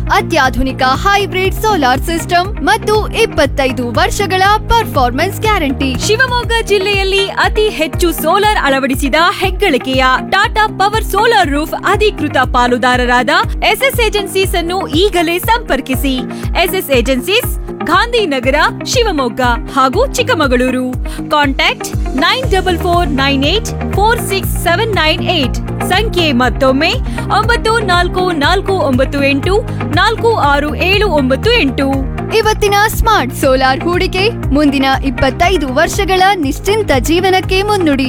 ಅತ್ಯಾಧುನಿಕ hybrid solar system ಮತ್ತು ಇಪ್ಪತ್ತೈದು ವರ್ಷಗಳ ಪರ್ಫಾರ್ಮೆನ್ಸ್ ಗ್ಯಾರಂಟಿ ಶಿವಮೊಗ್ಗ ಜಿಲ್ಲೆಯಲ್ಲಿ ಅತಿ ಹೆಚ್ಚು ಸೋಲಾರ್ ಅಳವಡಿಸಿದ ಹೆಗ್ಗಳಿಕೆಯ ಟಾಟಾ ಪವರ್ ಸೋಲಾರ್ ರೂಫ್ ಅಧಿಕೃತ ಪಾಲುದಾರರಾದ ಎಸ್ಎಸ್ ಏಜೆನ್ಸೀಸ್ ಅನ್ನು ಈಗಲೇ ಸಂಪರ್ಕಿಸಿ ಎಸ್ಎಸ್ ಏಜೆನ್ಸೀಸ್ ಗಾಂಧಿನಗರ ಶಿವಮೊಗ್ಗ ಹಾಗೂ Chikkamagaluru contact nine double four nine eight four six seven nine eight ಸಂಖ್ಯೆ ಮತ್ತೊಮ್ಮೆ ಒಂಬತ್ತು ನಾಲ್ಕು ನಾಲ್ಕು ಒಂಬತ್ತು ಎಂಟು ನಾಲ್ಕು ಆರು ಏಳು ಒಂಬತ್ತು ಎಂಟು ಇವತ್ತಿನ ಸ್ಮಾರ್ಟ್ ಸೋಲಾರ್ ಹೂಡಿಕೆ ಮುಂದಿನ ಇಪ್ಪತ್ತೈದು ವರ್ಷಗಳ ನಿಶ್ಚಿಂತ ಜೀವನಕ್ಕೆ ಮುನ್ನುಡಿ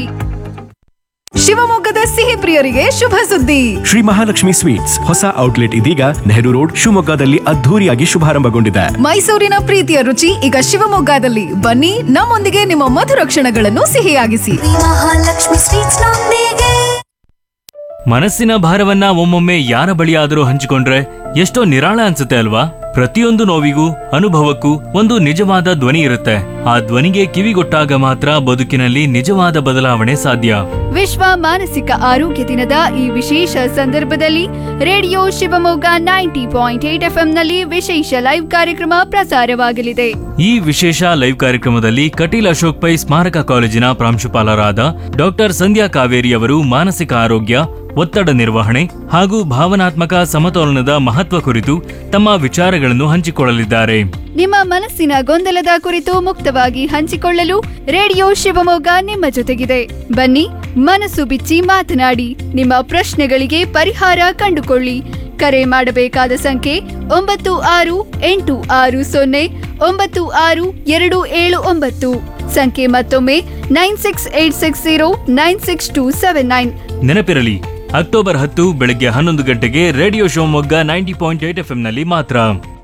ಶಿವಮೊಗ್ಗದ ಸಿಹಿ ಪ್ರಿಯರಿಗೆ ಶುಭ ಸುದ್ದಿ ಶ್ರೀ ಮಹಾಲಕ್ಷ್ಮಿ ಸ್ವೀಟ್ಸ್ ಹೊಸ ಔಟ್ಲೆಟ್ ಇದೀಗ ನೆಹರು ರೋಡ್ ಶಿವಮೊಗ್ಗದಲ್ಲಿ ಅದ್ಧೂರಿಯಾಗಿ ಶುಭಾರಂಭಗೊಂಡಿದೆ ಮೈಸೂರಿನ ಪ್ರೀತಿಯ ರುಚಿ ಈಗ ಶಿವಮೊಗ್ಗದಲ್ಲಿ ಬನ್ನಿ ನಮ್ಮೊಂದಿಗೆ ನಿಮ್ಮ ಮಧುರ ಕ್ಷಣಗಳನ್ನು ಸಿಹಿಯಾಗಿಸಿ ಮಹಾಲಕ್ಷ್ಮಿ ಸ್ವೀಟ್ಸ್ ನೊಂದಿಗೆ ಮನಸ್ಸಿನ ಭಾರವನ್ನ ಒಮ್ಮೊಮ್ಮೆ ಯಾರ ಬಳಿಯಾದರೂ ಹಂಚಿಕೊಂಡ್ರೆ ಎಷ್ಟೋ ನಿರಾಳ ಅನ್ಸುತ್ತೆ ಅಲ್ವಾ ಪ್ರತಿಯೊಂದು ನೋವಿಗೂ ಅನುಭವಕ್ಕೂ ಒಂದು ನಿಜವಾದ ಧ್ವನಿ ಇರುತ್ತೆ ಆ ಧ್ವನಿಗೆ ಕಿವಿಗೊಟ್ಟಾಗ ಮಾತ್ರ ಬದುಕಿನಲ್ಲಿ ನಿಜವಾದ ಬದಲಾವಣೆ ಸಾಧ್ಯ ವಿಶ್ವ ಮಾನಸಿಕ ಆರೋಗ್ಯ ದಿನದ ಈ ವಿಶೇಷ ಸಂದರ್ಭದಲ್ಲಿ radio Shivamogga ninety point eight ನಲ್ಲಿ ವಿಶೇಷ ಲೈವ್ ಕಾರ್ಯಕ್ರಮ ಪ್ರಸಾರವಾಗಲಿದೆ ಈ ವಿಶೇಷ ಲೈವ್ ಕಾರ್ಯಕ್ರಮದಲ್ಲಿ ಕಟೀಲ್ ಅಶೋಕ್ ಪೈ ಸ್ಮಾರಕ ಕಾಲೇಜಿನ ಪ್ರಾಂಶುಪಾಲರಾದ ಡಾಕ್ಟರ್ ಸಂಧ್ಯಾ ಕಾವೇರಿ ಅವರು ಮಾನಸಿಕ ಆರೋಗ್ಯ ಒತ್ತಡ ನಿರ್ವಹಣೆ ಹಾಗೂ ಭಾವನಾತ್ಮಕ ಸಮತೋಲನದ ಮಹತ್ವ ಕುರಿತು ತಮ್ಮ ವಿಚಾರಗಳನ್ನು ಹಂಚಿಕೊಳ್ಳಲಿದ್ದಾರೆ ನಿಮ್ಮ ಮನಸ್ಸಿನ ಗೊಂದಲದ ಕುರಿತು ಮುಕ್ತವಾಗಿ ಹಂಚಿಕೊಳ್ಳಲು ರೇಡಿಯೋ ಶಿವಮೊಗ್ಗ ನಿಮ್ಮ ಜೊತೆಗಿದೆ ಬನ್ನಿ ಮನಸ್ಸು ಬಿಚ್ಚಿ ಮಾತನಾಡಿ ನಿಮ್ಮ ಪ್ರಶ್ನೆಗಳಿಗೆ ಪರಿಹಾರ ಕಂಡುಕೊಳ್ಳಿ ಕರೆ ಮಾಡಬೇಕಾದ ಸಂಖ್ಯೆ ಒಂಬತ್ತು ಆರು ಎಂಟು ಆರು ಸೊನ್ನೆ ಒಂಬತ್ತು ಆರು ಎರಡು ಏಳು ಒಂಬತ್ತು ಸಂಖ್ಯೆ ಮತ್ತೊಮ್ಮೆ nine six eight six zero nine six two seven nine ನೆನಪಿರಲಿ ಅಕ್ಟೋಬರ್ ಹತ್ತು ಬೆಳಗ್ಗೆ ಹನ್ನೊಂದು ಗಂಟೆಗೆ radio Shivamogga ninety point eight F ನಲ್ಲಿ ಮಾತ್ರ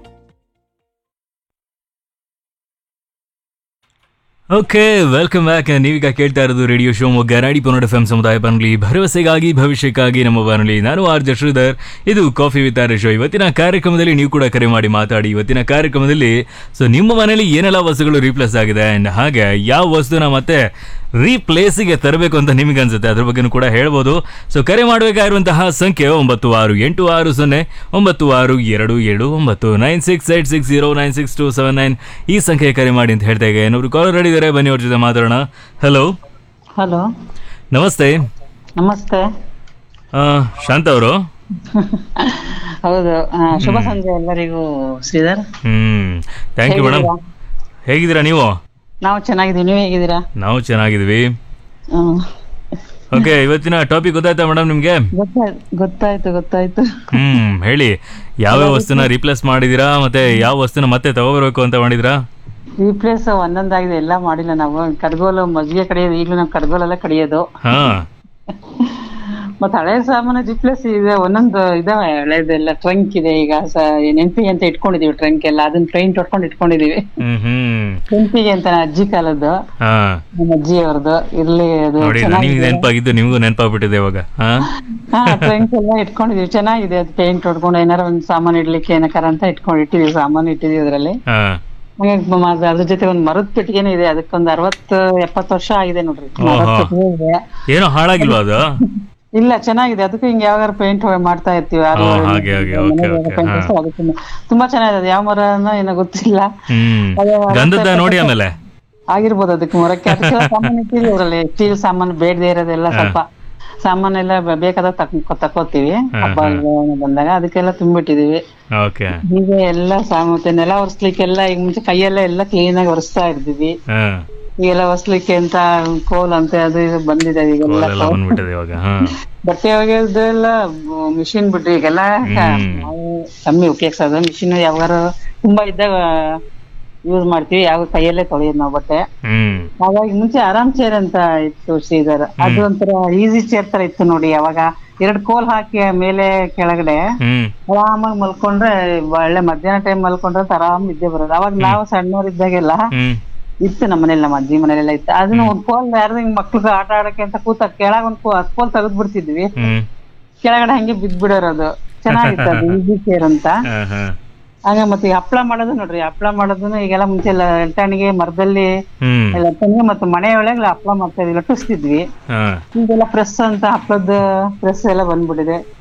ಓಕೆ ವೆಲ್ಕಮ್ ಬ್ಯಾಕ್ ನೀವೀಗ ಕೇಳ್ತಾ ಇರೋದು ರೇಡಿಯೋ ಶಿವಮೊಗ್ಗ ನಾಡಿ ಪೊನ್ನಡ ಎಫ್ ಎಂ ಸಮುದಾಯ ಬಾನುಲಿ ಭರವಸೆಗಾಗಿ ಭವಿಷ್ಯಕ್ಕಾಗಿ ನಮ್ಮ ಬಾನುಲಿ ನಾನು ಆರ್ ಜೆ ಶ್ರೀಧರ್ ಇದು ಕಾಫಿ ವಿತ್ ಆರ್ ಶೋ ಇವತ್ತಿನ ಕಾರ್ಯಕ್ರಮದಲ್ಲಿ ನೀವು ಕೂಡ ಕರೆ ಮಾಡಿ ಮಾತಾಡಿ ಇವತ್ತಿನ ಕಾರ್ಯಕ್ರಮದಲ್ಲಿ ಸೊ ನಿಮ್ಮ ಮನೆಯಲ್ಲಿ ಏನೆಲ್ಲ ವಸ್ತುಗಳು ರೀಪ್ಲೇಸ್ ಆಗಿದೆ ಆ್ಯಂಡ್ ಹಾಗೆ ಯಾವ ವಸ್ತುನ ಮತ್ತೆ ರೀಪ್ಲೇಸಿಗೆ ತರಬೇಕು ಅಂತ ನಿಮಗೆ ಅನ್ಸುತ್ತೆ ಅದ್ರ ಬಗ್ಗೆನೂ ಕೂಡ ಹೇಳ್ಬೋದು ಸೊ ಕರೆ ಮಾಡಬೇಕಾಗಿರುವಂತಹ ಸಂಖ್ಯೆ ಒಂಬತ್ತು ಆರು ಎಂಟು ಆರು ಸೊನ್ನೆ ಒಂಬತ್ತು ಆರು ಎರಡು ಏಳು ಒಂಬತ್ತು nine six eight six zero nine six two seven nine ಈ ಸಂಖ್ಯೆ ಕರೆ ಮಾಡಿ ಅಂತ ಹೇಳ್ತಾ ಈಗ ಏನೊಬ್ರು ಕಾಲರ್ ಇದ್ದಾರೆ ಬನ್ನಿ ಅವ್ರ ಜೊತೆ ಮಾತಾಡೋಣ ಹಲೋ ಹಲೋ ನಮಸ್ತೆ ನಮಸ್ತೆ ಆ, ಶಾಂತ ಅವರು ಹೌದು ಆ, ಶುಭ ಸಂಜೆ ಎಲ್ಲರಿಗೂ Shridhar hmm thank you madam ಹೇಗಿದ್ದೀರಾ? ಹೇಗಿದ್ದೀರಾ ನೀವು ನಾವು ಚೆನ್ನಾಗಿದ್ದೀವಿ ನೀವು ಹೇಗಿದ್ದೀರಾ ನಾವು ಚೆನ್ನಾಗಿದ್ವಿ ಹ್ಮ್. ಓಕೆ ಇವತ್ತಿನ ಟಾಪಿಕ್ ಗೊತ್ತಾಯ್ತಾ ಮೇಡಮ್ ನಿಮಗೆ ಗೊತ್ತಾಯ್ತು ಗೊತ್ತಾಯ್ತು ಗೊತ್ತಾಯ್ತು ಹ್ಮ್ ಹೇಳಿ ಯಾವ್ಯಾವ ವಸ್ತುನ ರೀಪ್ಲೇಸ್ ಮಾಡಿದೀರಾ ಮತ್ತೆ ಯಾವ ವಸ್ತುನ ಮತ್ತೆ ತಗೋಬರ್ಬೇಕು ಅಂತ ಮಾಡಿದ್ರಾ ರೀಪ್ಲೇಸ್ ಒಂದೊಂದಾಗಿದೆ ಎಲ್ಲ ಮಾಡಿಲ್ಲ ನಾವು ಕಡ್ಗೋಲು ಮಜ್ಜಿಗೆ ಕಡಿಯೋದು ಈಗಲೂ ನಾವು ಕಡ್ಗೋಲೆಲ್ಲ ಕಡಿಯೋದು ಹಾ ಮತ್ತೆ ಹಳೆ ಸಾಮಾನು ರಿಪ್ಲೇಸ್ ಇದೆ ಒಂದೊಂದು ಇದಾವೆ ಹಳೇದೆಲ್ಲ ಟ್ರಂಕ್ ಇದೆ ಈಗ ಸ- ನೆನ್ಪಿಗೆ ಅಂತ ಇಟ್ಕೊಂಡಿದೀವಿ ಟ್ರಂಕ್ ಎಲ್ಲ ಅದನ್ನ ಟ್ರೈನ್ ತೊಟ್ಕೊಂಡು ಇಟ್ಕೊಂಡಿದೀವಿ ಹ್ಮ್ ಹ್ಮ್ ನೆನ್ಪಿಗೆ ಅಂತ ಅಜ್ಜಿ ಕಾಲದ್ದು ಹಾ ನಮ್ಮ ಅಜ್ಜಿ ಅವ್ರದ್ದು ಇರ್ಲಿ ಅದು ನೋಡಿ ನನಗೆ ಚೆನ್ನಾಗಿದೆ. ನೆನಪಾಗಿದ್ದು ನಿಮಗೂ ನೆನಪಾಗ್ಬಿಟ್ಟಿದೆ ಇವಾಗ ಹಾ ಹಾ ಟ್ರಂಕ್ ಎಲ್ಲ ಇಟ್ಕೊಂಡಿದೀವಿ ಚೆನ್ನಾಗಿದೆ ಅದು ಪೇಂಟ್ ಹೊಡ್ಕೊಂಡು ಏನಾರ ಒಂದ್ ಸಾಮಾನ್ ಇಡ್ಲಿಕ್ಕೆ ಏನಕ್ಕಾರ ಅಂತ ಇಟ್ಕೊಂಡು ಇಟ್ಟಿದೀವಿ ಸಾಮಾನು ಇಟ್ಟಿದೀವಿ ಅದ್ರಲ್ಲಿ ಹಾ ಹಾಗಾಗಿ ಮ- ಮ- ಅದ್ರ ಜೊತೆ ಒಂದ್ ಮರದ ಪೆಟ್ಟಿಗೆನೂ ಇದೆ ಅದಕ್ಕೊಂದ್ ಅರವತ್ತು ಎಪ್ಪತ್ತು ವರ್ಷ ಆಗಿದೆ ನೋಡ್ರಿ ಮರದ ಓಹೋ. ಪೆಟ್ಟಿಗೆ ಇದೆ ಏನೋ ಹಾಳಾಗಿಲ್ವಾ ಅದು ಇಲ್ಲ ಚೆನ್ನಾಗಿದೆ ಅದಕ್ಕೂ ಹಿಂಗ್ ಯಾವಾಗ ಪೇಂಟ್ ಮಾಡ್ತಾ ಇರ್ತೀವಿ ಆರು ಓ, ಏಳು ಹಾಗೆ, ಹಾಗೆ, ಮನೆಗೆ okay, ಯಾವಾಗ okay, paint ಹಾ. ಮಾಡ್ತೀವಿ, ಅದಕ್ಕೆ ತುಂಬಾ ಚೆನ್ನಾಗಿದೆ ಅದು ಯಾವ ಮರನೋ ಏನೋ ಗೊತ್ತಿಲ್ಲ ಹ್ಮ್ ಅದೇ ಗಂಧದ ಅರವತ್ತು ನೋಡಿ ಎಪ್ಪತ್ತು ಆಮೇಲೆ ಆಗಿರ್ಬೋದು ಅದಕ್ಕೆ ಮರಕ್ಕೆ ಅದಕ್ಕೆಲ್ಲ ಸಾಮಾನು ಇಟ್ಟಿದೀವಿ ಅದ್ರಲ್ಲಿ ಸ್ಟೀಲ್ ಸಾಮಾನು ಬೇಡದೇ ಇರೋದೆಲ್ಲ ಸ್ವಲ್ಪ ಸಾಮಾನೆಲ್ಲ ಬ- ಬೇಕಾದಾಗ ತಕ್ ತಕೋತೀವಿ ಹಬ್ಬ ಏನೋ ಬಂದಾಗ ಅದಕ್ಕೆಲ್ಲ ತುಂಬಿಟ್ಟಿದೀವಿ ಓಕೆ ಹೀಗೆ ಎಲ್ಲ ಸಾಮರ್ಥ್ಯ ನೆಲ ಒರೆಸ್ಲಿಕ್ಕೆಲ್ಲ ಈಗ ಮುಂಚೆ ಕೈಯೆಲ್ಲ ಎಲ್ಲ ಕ್ಲೀನ್ ಆಗಿ ಒರೆಸ್ತಾ ಇರ್ತೀವಿ ಹಾ ಈಗೆಲ್ಲ ಒರೆಸ್ಲಿಕ್ಕೆ ಅಂತ ಕೋಲ್ ಅಂತ ಅದು ಇದು ಬಂದಿದೆ ಈಗೆಲ್ಲ ಕೋಲೆಲ್ಲ ಬಂದ್ಬಿಟ್ಟಿದೆ ಇವಾಗ ಹಾ ಬಟ್ಟೆ ಒಗೆಯೋದೆಲ್ಲ ಮಿಷಿನ್ ಬಿಟ್ರಿ ಈಗೆಲ್ಲ ನಾವು ಕಮ್ಮಿ ಉಪಯೋಗಿಸೋದು ಮಿಷಿನ್ ಯಾವಾಗಾರು ತುಂಬಾ ಇದ್ದಾಗ ಯೂಸ್ ಮಾಡ್ತೀವಿ ಯಾವ ಕೈಯಲ್ಲೇ ತೊಳೆಯೋದು ನಾವು ಬಟ್ಟೆ ಹ್ಮ್ ಹಾಗಾಗಿ ಮುಂಚೆ ಆರಾಮ್ ಚೇರ್ ಅಂತ ಇತ್ತು ಶ್ರೀಧರ್ ಅದು ಒಂಥರ ಈಸಿ ಚೇರ್ ತರ ಇತ್ತು ನೋಡಿ ಅವಾಗ ಎರಡ್ ಕೋಲ್ ಹಾಕಿ ಮೇಲೆ ಕೆಳಗಡೆ ಹ್ಮ್ ಆರಾಮಾಗಿ ಮಲ್ಕೊಂಡ್ರೆ ಒಳ್ಳೆ ಮಧ್ಯಾಹ್ನ ಟೈಮ್ ಮಲ್ಕೊಂಡ್ರೆ ಆರಾಮ್ ನಿದ್ದೆ ಬರೋದು ಅವಾಗ ನಾವು ಸಣ್ಣವರಿದ್ದಾಗೆಲ್ಲ ಹ್ಮ್ ಇತ್ತು ನಮ್ಮ ಮನೇಲಿ ನಮ್ಮ ಅಜ್ಜಿ ಮನೇಲೆಲ್ಲ ಇತ್ತು ಅದನ್ನ ಒಂದ್ ಕೋಲ್ ಯಾರ್ದು ಹಿಂಗ್ ಮಕ್ಳಿಗೆ ಆಟ ಆಡಕ್ಕೆ ಅಂತ ಕೂತ ಕೆಳಗ್ ಒಂದ್ ಕೋ- ಕೋಲ್ ತೆಗೆದ್ ಬಿಡ್ತಿದ್ವಿ ಹ್ಮ್ ಕೆಳಗಡೆ ಹಂಗೆ ಬಿದ್ ಬಿಡೋರದು ಚೆನ್ನಾಗಿತ್ತು ಅದು ಈಸಿ ಚೇರ್ ಅಂತ ಹಾ ಹಾ ಹಂಗ ಮತ್ತೆ ಈ ಹಪ್ಳ ಮಾಡೋದು ನೋಡ್ರಿ ಹಪ್ಳ ಮಾಡೋದನ್ನ ಈಗೆಲ್ಲ ಮುಂಚೆ ಎಲ್ಲ ಎಲ್ಟಾಣಿಗೆ ಮರದಲ್ಲಿ ಹ್ಮ್ ಲಟ್ಟಣಿಗೆ ಮತ್ತೆ ಮನೆಯೊಳಗೆ ಹಪ್ಳ ಮಾಡ್ತಾ ಇದ್ವಿ ಲಟ್ಟಿಸ್ತಿದ್ವಿ ಹಾ ಈಗೆಲ್ಲ ಪ್ರೆಸ್ ಅಂತ ಹಪ್ಳದ ಪ್ರೆಸ್ ಎಲ್ಲ ಬಂದ್ಬಿಟ್ಟಿದೆ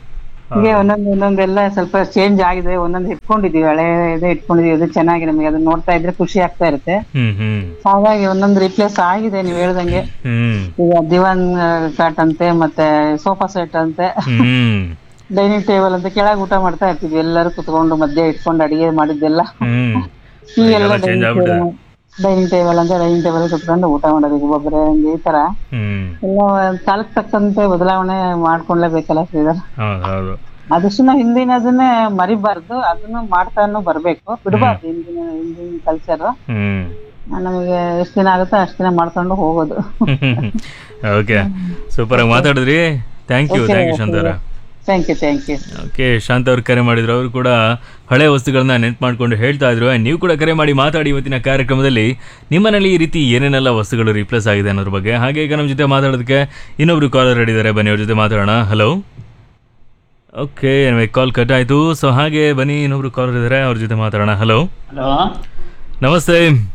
ಹೀಗೆ ಒಂದೊಂದು ಒಂದೊಂದೆಲ್ಲ ಸ್ವಲ್ಪ ಚೇಂಜ್ ಆಗಿದೆ ಒಂದೊಂದು ಇಟ್ಕೊಂಡಿದೀವಿ ಹಳೆ ಇದೆ ಇಟ್ಕೊಂಡಿದೀವಿ ಅದು ಚೆನ್ನಾಗಿ ನಮಗೆ ಅದನ್ನ ನೋಡ್ತಾ ಇದ್ರೆ ಖುಷಿ ಆಗ್ತಾ ಇರುತ್ತೆ ಹ್ಮ್ ಹ್ಮ್ ಹಾಗಾಗಿ ಒಂದೊಂದು ರಿಪ್ಲೇಸ್ ಆಗಿದೆ ನೀವು ಹೇಳ್ದಂಗೆ ಹ್ಮ್ ಈಗ ದಿವಾನ್ ಕಾಟ್ ಅಂತೆ ಮತ್ತೆ ಸೋಫಾ ಸೆಟ್ ಅಂತೆ ಹ್ಮ್ ಡೈನಿಂಗ್ ಟೇಬಲ್ ಅಂತ ಕೆಳಗೆ ಊಟ ಮಾಡ್ತಾ ಇರ್ತಿದ್ವಿ ಎಲ್ಲರೂ ಕುತ್ಕೊಂಡು ಮಧ್ಯೆ ಇಟ್ಕೊಂಡು ಅಡಿಗೆ ಮಾಡಿದ್ದೆಲ್ಲ ಹ್ಮ್ ಈಗೆಲ್ಲ ಚೇಂಜ್ ಆಗ್ಬಿಟ್ಟಿದೆ ಡೈನಿಂಗ್ ಟೇಬಲ್ ಅಂತ ಡೈನಿಂಗ್ ಟೇಬಲ್ ಕುತ್ಕೊಂಡು ಊಟ ಮಾಡೋದು ಒಬ್ಬೊಬ್ಬರೇ ಹಂಗೆ ಈ ತರ ಹ್ಮ್ ಎಲ್ಲ ಕಾಲಕ್ಕೆ ತಕ್ಕಂತೆ ಬದಲಾವಣೆ ಮಾಡ್ಕೊಂಡ್ಲೇಬೇಕಲ್ಲ ಶ್ರೀಧರ್ ಹೌದು ಹೌದು ಆದಷ್ಟು ನಾವು ಹಿಂದಿನದನ್ನೇ ಮರಿಬಾರ್ದು ಅದನ್ನು ಮಾಡ್ತಾನು ಬರ್ಬೇಕು ಬಿಡಬಾರ್ದು ಹಿಂದಿನ ಹಿಂದಿನ ಕಲ್ಚರ್ ಹ್ಮ್ ನಮಗೆ ಎಷ್ಟು ದಿನ ಆಗುತ್ತೋ ಅಷ್ಟು ದಿನ ಮಾಡ್ಕೊಂಡು ಹೋಗೋದು ಓಕೆ ಸೂಪರ್ ಆಗಿ ಮಾತಾಡಿದ್ರಿ ಥ್ಯಾಂಕ್ ಯು ಥ್ಯಾಂಕ್ ಯು ಶಾಂತವ್ರ thank you thank you okay Shanta ಅವ್ರು ಕರೆ ಮಾಡಿದ್ರು ಅವರು ಕೂಡ ಹಳೆ ವಸ್ತುಗಳನ್ನ ನೆನ್ಪು ಮಾಡ್ಕೊಂಡು ಹೇಳ್ತಾ ಇದ್ರು And ನೀವು ಕೂಡ ಕರೆ ಮಾಡಿ ಮಾತಾಡಿ ಇವತ್ತಿನ ಕಾರ್ಯಕ್ರಮದಲ್ಲಿ ನಿಮ್ಮನೇಲಿ ಈ ರೀತಿ ಏನೇನೆಲ್ಲ ವಸ್ತುಗಳು ರಿಪ್ಲೇಸ್ ಆಗಿದೆ ಅನ್ನೋದ್ರ ಬಗ್ಗೆ ಹಾಗೆ ಈಗ ನಮ್ಮ ಜೊತೆ ಮಾತಾಡೋದಕ್ಕೆ ಇನ್ನೊಬ್ರು ಕಾಲರ್ ಹಿಡಿದ್ದಾರೆ ಬನ್ನಿ ಅವ್ರ ಜೊತೆ ಮಾತಾಡೋಣ ಹಲೋ ಓಕೆ ಕಾಲ್ ಕಟ್ ಆಯ್ತು ಸೊ ಹಾಗೆ ಬನ್ನಿ ಇನ್ನೊಬ್ರು ಕಾಲರ್ ಇದ್ದಾರೆ ಅವ್ರ ಜೊತೆ ಮಾತಾಡೋಣ ಹಲೋ ಹಲೋ ನಮಸ್ತೆ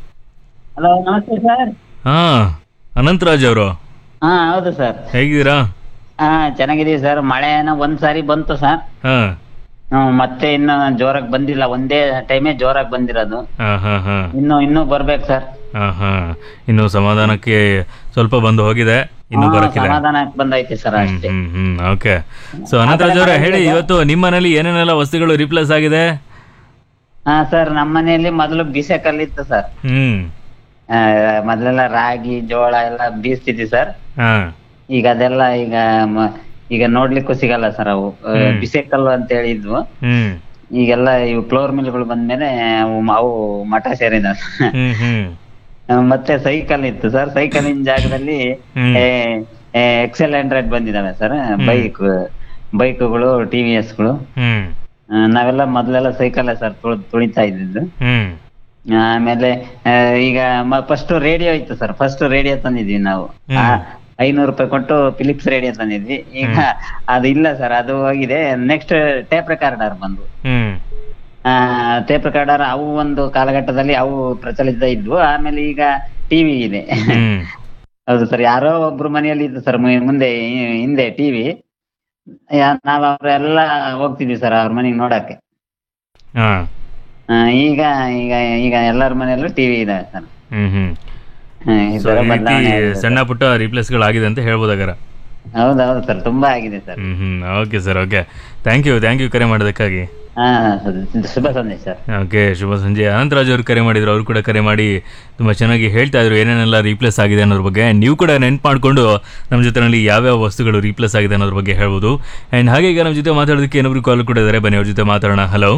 ಹಲೋ ನಮಸ್ತೆ ಸರ್ ಹಾ ಅನಂತರಾಜ್ ಅವರು ಹಾ ಹೌದು ಸರ್ ಹೇಗಿದ್ದೀರಾ ಹಾ ಚೆನ್ನಾಗಿದೀವಿ ಸರ್ ಮಳೆ ಏನೋ ಒಂದ್ ಸಾರಿ ಬಂತು ಸರ್ ಹಾ ಹ್ಮ್, ಮತ್ತೆ ಇನ್ನು ಜೋರಾಗಿ ಬಂದಿಲ್ಲ ಒಂದೇ ಟೈಮೇ ಜೋರಾಗಿ ಬಂದಿರೋದು ಹಾ ಹಾ ಹಾ ಇನ್ನು ಇನ್ನೂ ಬರ್ಬೇಕು ಸರ್ ಹಾ ಹಾ ಇನ್ನು ಸಮಾಧಾನಕ್ಕೆ ಸ್ವಲ್ಪ ಬಂದು ಹೋಗಿದೆ ಇನ್ನು ಹಾ, ಬರಕ್ಕಿಲ್ಲ ಸಮಾಧಾನಕ್ಕೆ ಬಂದೈತೆ ಸರ್ ಅಷ್ಟೇ ಹ್ಮ್ ಹ್ಮ್ ಓಕೆ ಸೊ ಅನಂತರಾಜ್ ಅವರೇ ಹೇಳಿ ಇವತ್ತು ನಿಮ್ಮ ಮನೇಲಿ ಏನೇನೆಲ್ಲ ವಸ್ತುಗಳು ರಿಪ್ಲೇಸ್ ಆಗಿದೆ ಹಾ ಸರ್ ನಮ್ಮ ಮನೆಯಲ್ಲಿ ಮೊದಲು ಬಿಸೆ ಕಲ್ಲಿತ್ತು ಸರ್ ಹ್ಮ್ ಆ, ಮೊದಲೆಲ್ಲ ರಾಗಿ ಜೋಳ ಎಲ್ಲ ಬೀಸ್ತಿದ್ವಿ ಸರ್ ಹಾ ಈಗ ಅದೆಲ್ಲ ಈಗ ಮ- ಈಗ ನೋಡ್ಲಿಕ್ಕೂ ಸಿಗಲ್ಲ ಸರ್ ಅವು ಆ, ಬಿಸೆ ಕಲ್ಲು ಅಂತ ಹೇಳಿದ್ವು ಹ್ಮ್ ಈಗೆಲ್ಲ ಇವು ಫ್ಲೋರ್ ಮಿಲ್ಗಳು ಬಂದ್ಮೇಲೆ ಅವು ಅವು ಮಠ ಸೇರಿದ ಹ್ಮ್ ಹ್ಮ್ ಮತ್ತೆ ಸೈಕಲ್ ಇತ್ತು ಸರ್ ಸೈಕಲಿನ ಜಾಗದಲ್ಲಿ ಹ್ಮ್. ಎಕ್ಸೆಲ್ ಹಂಡ್ರೆಡ್ ಬಂದಿದಾವೆ ಸರ್ ಬೈಕ್ ಬೈಕ್ಗಳು ಟಿ ವಿ ಎಸ್ಗಳು ಹ್ಮ್ ನಾವೆಲ್ಲ ಮೊದಲೆಲ್ಲ ಸೈಕಲ್ ಸರ್ ತುಳಿತಾ ಇದ್ದಿದ್ದು ಹ್ಮ್ ಆಮೇಲೆ ಆ, ಈಗ ಫಸ್ಟ್ ರೇಡಿಯೋ ಇತ್ತು ಸರ್ ಫಸ್ಟ್ ರೇಡಿಯೋ ತಂದಿದ್ವಿ ನಾವು ಆ, ಐನೂರು ರೂಪಾಯಿ ಕೊಟ್ಟು ಫಿಲಿಪ್ಸ್ ರೇಡಿಯೋ ತಂದಿದ್ವಿ ಈಗ ಅದು ಇಲ್ಲ ಸರ್ ಅದು ಹೋಗಿದೆ ನೆಕ್ಸ್ಟ್ ಟೇಪ್ ರೆಕಾರ್ಡರ್ ಬಂದು ಹ್ಮ್ ಟೇಪ್ ರೆಕಾರ್ಡರ್ ಅವು ಒಂದು ಕಾಲಘಟ್ಟದಲ್ಲಿ ಅವು ಪ್ರಚಲಿತ ಇದ್ವು ಆಮೇಲೆ ಈಗ ಟಿವಿ ಇದೆ ಹ್ಮ್ ಹೌದು ಸರ್ ಯಾರೋ ಒಬ್ರು ಮನೆಯಲ್ಲಿ ಇತ್ತು ಸರ್ ಮುಂದೆ ಹಿ- ಹಿಂದೆ ಟಿವಿ ನಾವ್ ಅವ್ರೆಲ್ಲ ಹೋಗ್ತಿದ್ವಿ ಸರ್ ಅವ್ರ ಮನೆಗೆ ನೋಡಕ್ಕೆ ಹಾ ಆ, ಈಗ ಈಗ ಈಗ ಎಲ್ಲರ ಮನೆಯಲ್ಲೂ ಟಿವಿ ಇದೆ ಸರ್ ಹ್ಮ್ ಹ್ಮ್ ಈ ಸೊ ತರ ಈ ರೀತಿ ಬದಲಾವಣೆ ಆಗಿದೆ ಸರ್. ಸಣ್ಣ ಪುಟ್ಟ ರಿಪ್ಲೇಸ್ಗಳಾಗಿದೆ ಅಂತ ಹೇಳ್ಬೋದಾಗಾರ ಹೌದೌದು ಸರ್ ತುಂಬಾ ಆಗಿದೆ ಸರ್ ಹ್ಮ್ ಹ್ಮ್ okay sir okay thank you thank you ಕರೆ ಮಾಡೋದಕ್ಕಾಗಿ ಹಾ ಸರ್. ಶುಭ ಸಂದೇಶ ಸರ್ ಓಕೆ ಶುಭ ಸಂಜೆ ಅನಂತರಾಜ್ ಅವರು ಕರೆ ಮಾಡಿದ್ರು ಅವರು ಕೂಡ ಕರೆ ಮಾಡಿ ತುಂಬ ಚೆನ್ನಾಗಿ ಹೇಳ್ತಾ ಇದ್ರು ಏನೇನೆಲ್ಲ ರೀಪ್ಲೇಸ್ ಆಗಿದೆ ಅನ್ನೋದ್ರ ಬಗ್ಗೆ And ನೀವು ಕೂಡ ನೆನ್ಪು ಮಾಡಿಕೊಂಡು ನಮ್ಮ ಜೊತೆನಲ್ಲಿ ಯಾವ್ಯಾವ ವಸ್ತುಗಳು ರೀಪ್ಲೇಸ್ ಆಗಿದೆ ಅನ್ನೋದ್ರ ಬಗ್ಗೆ ಹೇಳ್ಬೋದು ಆ್ಯಂಡ್ ಹಾಗೆ ಈಗ ನಮ್ಮ ಜೊತೆ ಮಾತಾಡೋದಕ್ಕೆ ಇನ್ನೊಬ್ರು ಕಾಲ್ ಕೂಡ ಇದ್ದಾರೆ ಬನ್ನಿ ಅವ್ರ ಜೊತೆ ಮಾತಾಡೋಣ ಹಲೋ